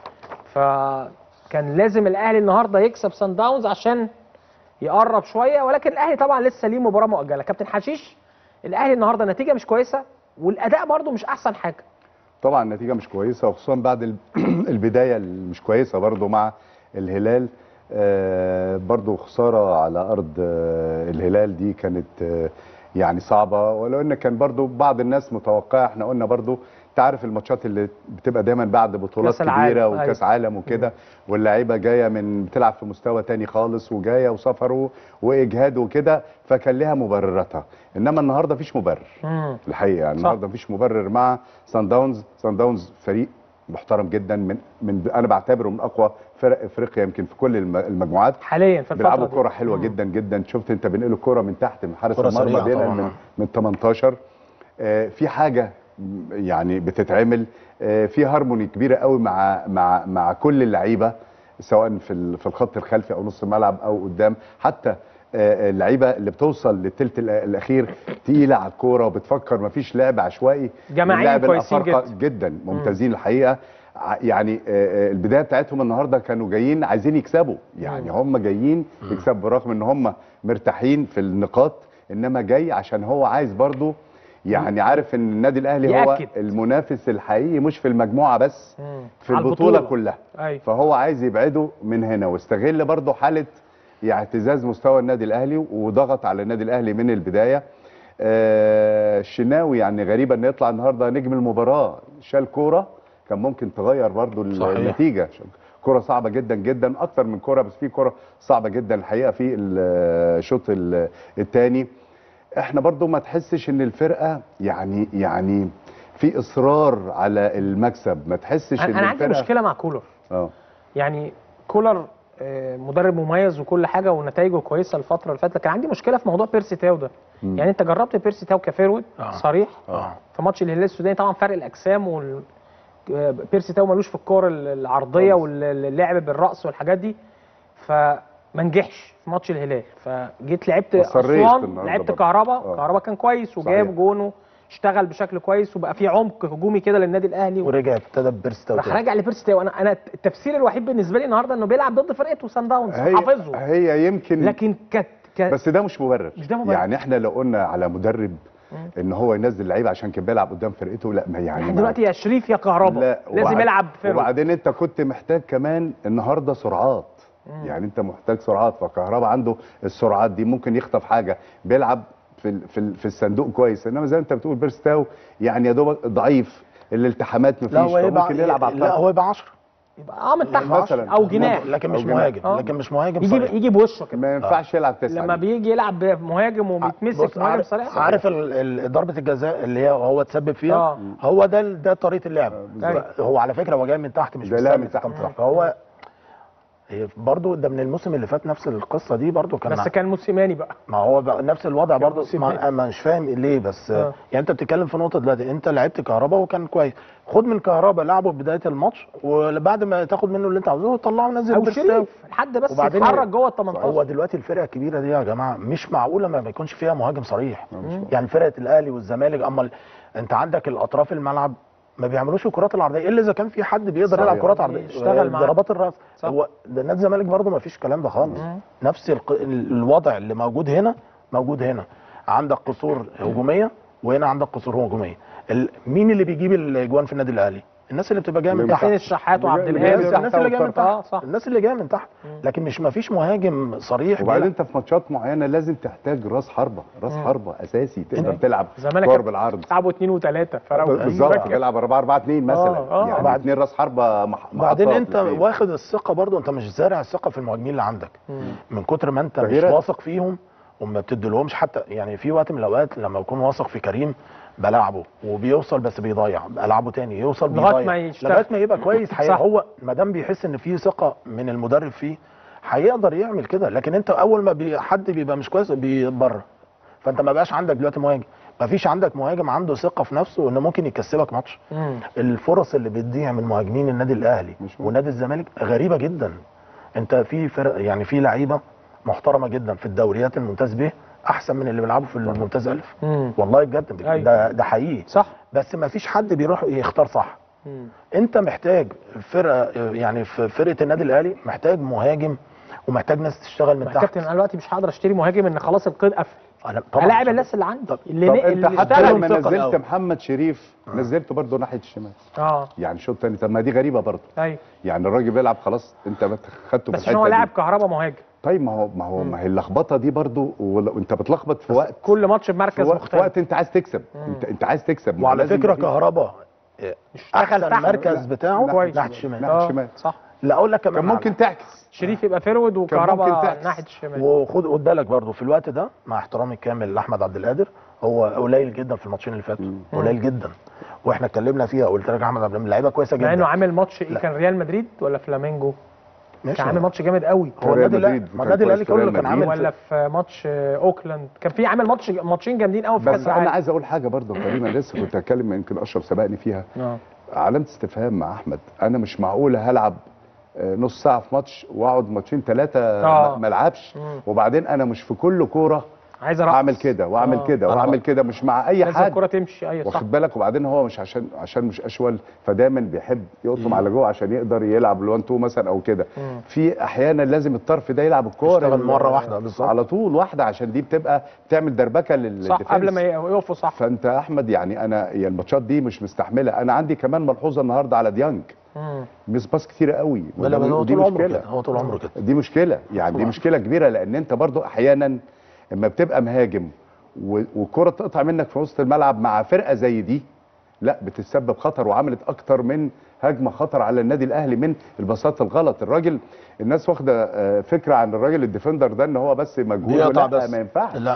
فكان لازم الأهلي النهارده يكسب سان داونز عشان يقرب شويه ولكن الاهلي طبعا لسه ليه مباراه مؤجله كابتن حشيش الاهلي النهارده نتيجه مش كويسه والاداء برده مش احسن حاجه طبعا النتيجه مش كويسه وخصوصا بعد ال- البدايه اللي مش كويسه برضو مع الهلال آه، برضو خساره على ارض آه، الهلال دي كانت آه، يعني صعبه ولو ان كان برضو بعض الناس متوقعه احنا قلنا برضو انت عارف الماتشات اللي بتبقى دايما بعد بطولات كأس العالم، كبيره أيوة. وكاس عالم وكده واللعيبه جايه من بتلعب في مستوى تاني خالص وجايه وسفر و- واجهاد وكده فكان لها مبرراتها انما النهارده مفيش مبرر امم الحقيقه يعني النهارده مفيش مبرر مع سان داونز سان داونز فريق محترم جدا من من انا بعتبره من اقوى فرق افريقيا يمكن في كل الم- المجموعات حاليا في الفتره بيلعبوا دي. كرة حلوه جدا جدا شفت انت بينقلوا الكرة من تحت من حارس كرة المرمى سريعة بينقل طبعاً. من من 18 آه، في حاجه م- يعني بتتعمل آه، في هارموني كبيره قوي مع مع مع كل اللعيبه سواء في ال- في الخط الخلفي او نص الملعب او قدام حتى آه، اللعيبه اللي بتوصل للثلث الاخير تقيله على الكوره وبتفكر مفيش لعب عشوائي جماعياً اللاعب كويسين الأفارقة جدا. جدا ممتازين الحقيقه ع- يعني آه، آه، البدايه بتاعتهم النهارده كانوا جايين عايزين يكسبوا يعني هم جايين يكسبوا برغم ان هم مرتاحين في النقاط انما جاي عشان هو عايز برضو يعني عارف ان النادي الاهلي هو يأكد. المنافس الحقيقي مش في المجموعه بس مم. في على البطوله, البطولة. كلها ايوه فهو عايز يبعده من هنا واستغل برضو حاله يعني اهتزاز مستوى النادي الاهلي وضغط على النادي الاهلي من البدايه آه، الشناوي يعني غريبه انه يطلع النهارده نجم المباراه شال كوره كان ممكن تغير برضو ال- صحيح. النتيجه كرة صعبة جدا جدا أكتر من كرة بس في كرة صعبة جدا الحقيقة في الشوط الثاني احنا برضو ما تحسش ان الفرقه يعني يعني في اصرار على المكسب ما تحسش ان انا أنا عندي الفرقه مشكله مع كولر اه يعني كولر آه، مدرب مميز وكل حاجه ونتائجه كويسه الفتره اللي فاتت لكن عندي مشكله في موضوع بيرسي تاو ده مم. يعني انت جربت بيرسي تاو كفيرود آه. صريح اه في ماتش الهلال السوداني طبعا فرق الاجسام وال آه، بيرسي تاو ملوش في الكور العرضيه خالص. واللعب بالراس والحاجات دي فما نجحش في ماتش الهلال فجيت لعبت أصريت اسوان النهاردة لعبت برضه. كهربا آه. كهربا كان كويس وجاب صحيح. جونه اشتغل بشكل كويس وبقى في عمق هجومي كده للنادي الاهلي ورجع ابتدى ببيرستاو راح راجع لبيرسي تاو انا انا التفسير الوحيد بالنسبه لي النهارده انه بيلعب ضد فرقته سان داونز هي حافظه هي يمكن لكن كت كت بس ده مش مبرر مش ده مبرر. يعني احنا لو قلنا على مدرب ان هو ينزل لعيبه عشان كان بيلعب قدام فرقته لا ما يعني احنا ما- دلوقتي يا شريف يا كهربا لا لازم وبعد- يلعب فيرو وبعدين انت كنت محتاج كمان النهارده سرعات يعني انت محتاج سرعات فكهربا عنده السرعات دي ممكن يخطف حاجه بيلعب في ال- في ال- في الصندوق كويس انما زي ما انت بتقول بيرستاو يعني يا دوبك ضعيف الالتحامات مفيش لا هو يبقى ممكن يلعب على لا الطرف هو يبقى 10 يبقى اه من تحت مثلا. او جناح لكن أو مش جناح. مهاجم آه. لكن مش مهاجم يجي صريح يجي بوشه كده ما ينفعش يلعب تسعه لما دي. بيجي يلعب مهاجم وبيتمسك بص مهاجم عارف, صريح عارف ال- ال- ضربه الجزاء اللي هي هو تسبب فيها آه. هو ده ال- ده طريقه اللعب أيوة. هو على فكره هو جاي من تحت مش ده لا بيستلم من تحت. تحت فهو هي برضه ده من الموسم اللي فات نفس القصه دي برضه كان بس مع- كان موسيماني بقى ما هو بقى نفس الوضع برضه موسيماني. ما ما مش فاهم ليه بس آه. آه. يعني انت بتتكلم في نقطه دلوقتي انت لعبت كهربا وكان كويس خد من كهربا لعبه في بدايه الماتش وبعد ما تاخد منه اللي انت عاوزه طلعه ونزل او بيرستاو. شريف لحد بس وبعدين يتحرك جوه ال هو 18 دلوقتي الفرقه الكبيره دي يا جماعه مش معقوله ما يكونش فيها مهاجم صريح يعني فرقه الاهلي والزمالك اما ال- انت عندك الاطراف الملعب ما بيعملوش الكرات العرضيه الا اذا كان في حد بيقدر صحيح. يلعب كرات عرضيه يشتغل معاه. ضربات الراس صح. هو ده نادي الزمالك برضه ما فيش الكلام ده خالص نفس الق... الوضع اللي موجود هنا موجود هنا عندك قصور هجوميه وهنا عندك قصور هجوميه ال... مين اللي بيجيب الاجوان في النادي الاهلي الناس اللي بتبقى جايه من تحت حسين الشحات وعبد اللي الهادي بينزل الناس اللي جايه من اه تحت صح الناس اللي جايه من تحت لكن مش ما فيش مهاجم صريح وبعدين بيلعب. انت في ماتشات معينه لازم تحتاج راس حربه راس حربه اساسي تقدر تلعب الزمالك كور كان بالعرض لعبوا اثنين وثلاثه فرقوا بالظبط بيلعب 4 4 2 مثلا آه، آه. يعني بعد- اثنين راس حربه مح... بعدين محطات انت الاتنين. واخد الثقه برضو انت مش زارع الثقه في المهاجمين اللي عندك من كتر ما انت مش تغييرات. واثق فيهم وما بتديلهمش حتى يعني في وقت من الاوقات لما بكون واثق في كريم بلعبه وبيوصل بس بيضيع العبه تاني يوصل لغاية بيضيع ما يشتغل. لغايه ما يبقى كويس حقيقة صح. هو ما دام بيحس ان في ثقه من المدرب فيه هيقدر يعمل كده لكن انت اول ما بي حد بيبقى مش كويس بره فانت ما بقاش عندك دلوقتي مهاجم ما فيش عندك مهاجم عنده ثقه في نفسه انه ممكن يكسبك ماتش مم. الفرص اللي بتضيع من مهاجمين النادي الاهلي مش ممكن. ونادي الزمالك غريبه جدا انت في فرق يعني في لعيبه محترمه جدا في الدوريات الممتاز به احسن من اللي بيلعبوا في الممتاز الف مم. والله بجد أيوة. ده ده حقيقي صح بس ما فيش حد بيروح يختار صح مم. انت محتاج فرقه يعني في فرقه النادي الاهلي محتاج مهاجم ومحتاج ناس تشتغل من ما يا تحت كابتن انا دلوقتي مش هقدر اشتري مهاجم ان خلاص القيد قفل انا الاعب الناس اللي عندي اللي طب ن- انت اللي حتى اشتغل لما ثقة نزلت الأول. محمد شريف نزلته برضه ناحيه الشمال اه يعني شوط تاني طب ما دي غريبه برضه ايوه يعني الراجل بيلعب خلاص انت بت- خدته في بس عشان هو الحته لاعب دي كهربا مهاجم طيب ما هو ما هو ما هي اللخبطه دي برضه وانت بتلخبط في وقت كل ماتش في بمركز وقت, في مختلف وقت انت عايز تكسب انت انت عايز تكسب ما هو وعلى لازم فكره يبقى في- كهربا احسن تحت. مركز بتاعه كويس. ناحيه الشمال ناحية آه، الشمال. صح لا اقول لك كمان كان على ممكن تعكس شريف يبقى فيرود ممكن وكهربا تعكس. ناحيه الشمال وخد خد بالك برضه في الوقت ده مع احترامي الكامل لاحمد عبد القادر هو قليل جدا في الماتشين اللي فاتوا قليل جدا واحنا اتكلمنا فيها قلت لك احمد عبد القادر لعيبه كويسه جدا مع انه عامل ماتش ايه لا. كان ريال مدريد ولا فلامينجو ماشي. كان عامل ماتش جامد قوي هو ريال النادي الاهلي مدريد ما وكان النادي الاهلي كويس في كله ريال كان عامل ولا في ماتش آه، اوكلاند كان في عامل ماتش ماتشين جامدين قوي في بس كاس انا العالم عايز اقول حاجه برضه كريم انا لسه كنت هتكلم يمكن اشرف سبقني فيها اه علامه استفهام مع احمد انا مش معقول هلعب آه، نص ساعه في ماتش واقعد ماتشين ثلاثه آه. ما العبش مم. وبعدين انا مش في كل كوره عايز ارقص اعمل كده واعمل آه. كده أنا واعمل بقى- كده مش مع اي لازم حد الكوره تمشي ايوه صح واخد بالك وبعدين هو مش عشان عشان مش اشول فدايما بيحب يقطم على جوه عشان يقدر يلعب الوان تو مثلا او كده مم. في احيانا لازم الطرف ده يلعب الكوره يشتغل ال- مرة واحدة بالظبط. على طول واحده عشان دي بتبقى بتعمل دربكه لل صح قبل ما يقفوا صح فانت يا احمد يعني انا يعني الماتشات دي مش مستحمله انا عندي كمان ملحوظه النهارده على ديانج مم. ميس باس كتير قوي ولا وده- هو ودي طول عمره مشكله كده هو طول عمره كده دي مشكله يعني دي مشكله كبيره لان انت برضو احيانا اما بتبقى مهاجم و- والكره تقطع منك في وسط الملعب مع فرقه زي دي لا بتسبب خطر وعملت اكتر من هجمه خطر على النادي الاهلي من البساطه الغلط الراجل الناس واخده آه، فكره عن الراجل الديفندر ده ان هو بس مجهود بيقطع لا بس ما ينفعش لا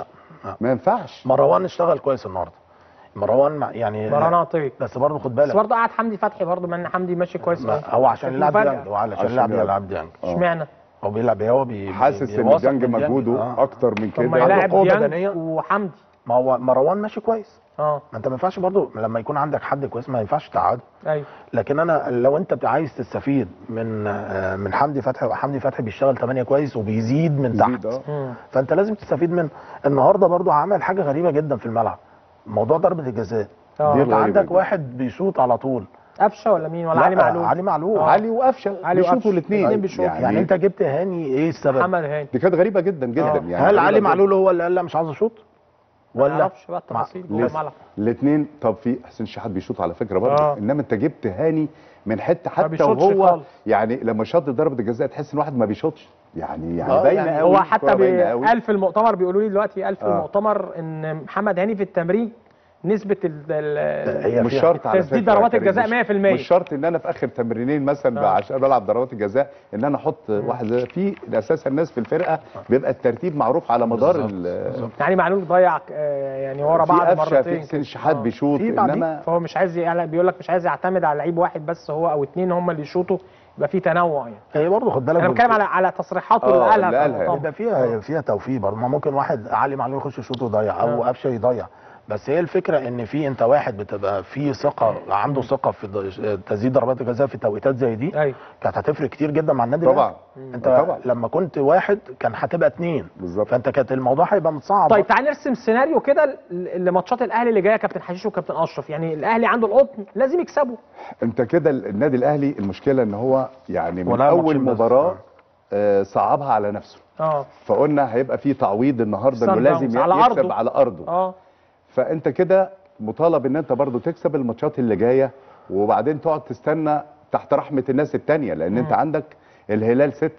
ما ينفعش مروان اشتغل كويس النهارده مروان مع- يعني مروان عطيه بس برضه خد بس بالك برضه قعد حمدي فتحي برضه مع ان حمدي ماشي كويس ما- أوي. هو عشان كانت يلعب مفاجأة. ديانج هو علشان عشان يلعب يلعب. يلعب ديانج آه. اشمعنى؟ هو بيلعب هو بي حاسس ان بيواثق ديانج من مجهوده آه. اكتر من طب ما كده يلاعب قوة ديانج بدنية. وحمدي ما هو مروان ماشي كويس اه ما انت ما ينفعش برضه لما يكون عندك حد كويس ما ينفعش تقعده ايوه لكن انا لو انت عايز تستفيد من آه، من حمدي فتحي حمدي فتحي بيشتغل 8 كويس وبيزيد من يزيد، تحت آه. مم. فانت لازم تستفيد منه النهارده برضو عمل حاجه غريبه جدا في الملعب موضوع ضربه الجزاء اه دي انت غريبة عندك جدا. واحد بيشوط على طول قفشه ولا مين ولا لا، علي معلول علي معلول آه. علي وقفشه علي وقفشة. بيشوطوا الاثنين الاتنين بيشوطوا. يعني, يعني انت جبت هاني ايه السبب محمد هاني دي كانت غريبه جدا جدا آه. يعني هل غريبة علي جداً. معلول هو اللي قال لا مش عاوز اشوط ما ولا اعرفش بقى التفاصيل جوه لسه. الملعب الاثنين طب في حسين شحات بيشوط على فكره برضه آه. انما انت جبت هاني من حته حتى بيشوطش وهو خالص. يعني لما شاط ضربه الجزاء تحس ان واحد ما بيشوطش يعني يعني آه، باينه يعني قوي هو حتى الكرة باينة بي- قوي. قال في المؤتمر بيقولوا لي دلوقتي قال في آه. المؤتمر ان محمد هاني في التمرين نسبه ال- ال- هي مش فيها- شرط على تسديد فكرة يا ضربات كريم، الجزاء مش- 100%. مش شرط ان انا في اخر تمرينين مثلا آه. عشان بلعب ضربات الجزاء ان انا احط واحد زي- في اساسا الناس في الفرقه بيبقى الترتيب معروف على مدار ال- يعني معلول ضيع آه، يعني ورا في بعض قفشه في مرتين حسين كده. شحات آه. بيشوط في بعدين. انما فهو مش عايز يعني بيقول لك مش عايز يعتمد على لعيب واحد بس هو او اتنين هم اللي يشوطوا يبقى في تنوع يعني هي برضه خد بالك انا بتكلم على على تصريحاته اللي آه، قالها اللي في قالها. المؤتمر. يبقى فيها فيها توفيق برضه ما ممكن واحد علي معلول يخش يشوط ويضيع او آه. قفشه يضيع بس هي الفكره ان في انت واحد بتبقى في ثقه عنده ثقه في ض- تسديد ضربات الجزاء في توقيتات زي دي ايوه كانت هتفرق كتير جدا مع النادي طبعا الأهلي. انت طبعا. لما كنت واحد كان هتبقى اتنين بالظبط فانت كانت الموضوع هيبقى متصعب طيب تعال نرسم سيناريو كده ل- لماتشات الاهلي اللي جايه كابتن حشيش وكابتن اشرف يعني الاهلي عنده القطن لازم يكسبوا انت كده ال- النادي الاهلي المشكله ان هو يعني من ولا اول ماتشين بس. مباراه آه، صعبها على نفسه اه فقلنا هيبقى في تعويض النهارده انه صن لازم داونز ي- على يكسب أرضه. على ارضه اه فانت كده مطالب ان انت برضو تكسب الماتشات اللي جايه وبعدين تقعد تستنى تحت رحمه الناس التانية لان انت عندك الهلال ستة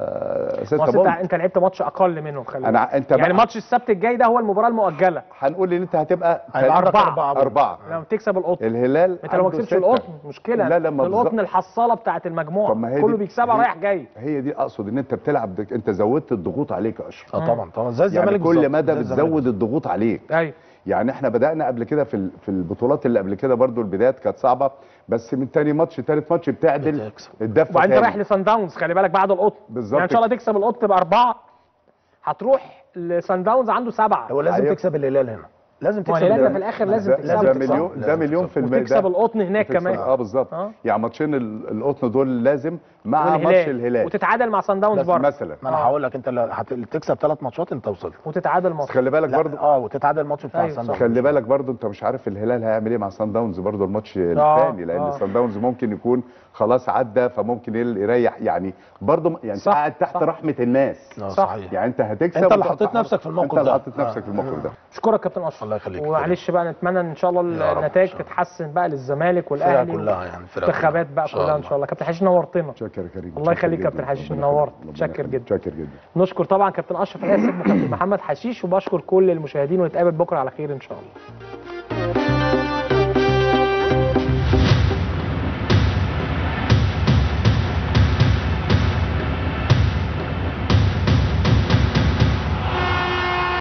ما ستة أصل انت بونت انت لعبت ماتش اقل منهم خلي بالك. انا انت يعني بقى ماتش السبت الجاي ده هو المباراه المؤجله هنقول ان انت هتبقى هيبقى عندك أربعة. اربعه أربعة لما تكسب القطن الهلال انت لو ما عنده كسبتش ستة. القطن مشكله لا لما القطن الحصاله بتاعت المجموعه طب ما هي كله دي- بيكسبها هي- رايح جاي هي دي اقصد ان انت بتلعب دك- انت زودت الضغوط عليك يا اشرف اه طبعا طبعا زي الزمالك يعني كل بالظبط، مدى زي الزمالك بتزود الضغوط عليك ايوه يعني احنا بدأنا قبل كده في ال- في البطولات اللي قبل كده برضو البدايات كانت صعبة بس من تاني ماتش تالت ماتش بتعدل بتكسب. الدفة وبعدين انت تاني. رايح لسان داونز خلي بالك بعد القطن بالظبط يعني ان شاء الله تكسب القطن باربعه هتروح لسان داونز عنده سبعه هو لازم أيوة. تكسب الهلال هنا لازم ما تكسب الهلال ده الهلال في الاخر لازم ده, تكسبه ده تكسب. مليون ده لازم مليون تكسب. في المية وتكسب ده- القطن هناك وتكسب- كمان اه بالظبط آه. يعني ماتشين ال- القطن دول لازم مع والهلال. ماتش الهلال وتتعادل مع سان داونز بس برضه مثلا ما انا آه. هقول لك انت لو هت- تكسب ثلاث ماتشات انت وصلت وتتعادل بس ماتش خلي بالك لا، برضو اه وتتعادل الماتش بتاع أيوة، سان صح. داونز خلي بالك برضو انت مش عارف الهلال هيعمل ايه مع سان داونز برضو الماتش الثاني لان آه. سان داونز ممكن يكون خلاص عدى فممكن يل- يريح يعني برضو م- يعني صح، قاعد تحت صح. رحمه الناس آه، صح. صحيح يعني انت هتكسب انت اللي وتقعد حطيت تحرك. نفسك في الموقف انت اللي ده. حطيت نفسك آه. في الموقف ده اشكرك كابتن اشرف الله يخليك. ومعلش بقى نتمنى ان شاء الله يا رب. النتائج إن شاء الله. تتحسن بقى للزمالك الفرقه والاهلي كلها يعني الفرقه والانتخابات كلها. بقى كلها ان شاء الله كابتن حشيش نورتنا شكر يا كريم الله شكر يخليك جداً. كابتن حشيش، ربنا نورت. يخليك. شكر ربنا جدا. يخليك. شكر جدا نشكر طبعا كابتن اشرف الاسد وكابتن محمد حشيش وبشكر كل المشاهدين ونتقابل بكره على خير ان شاء الله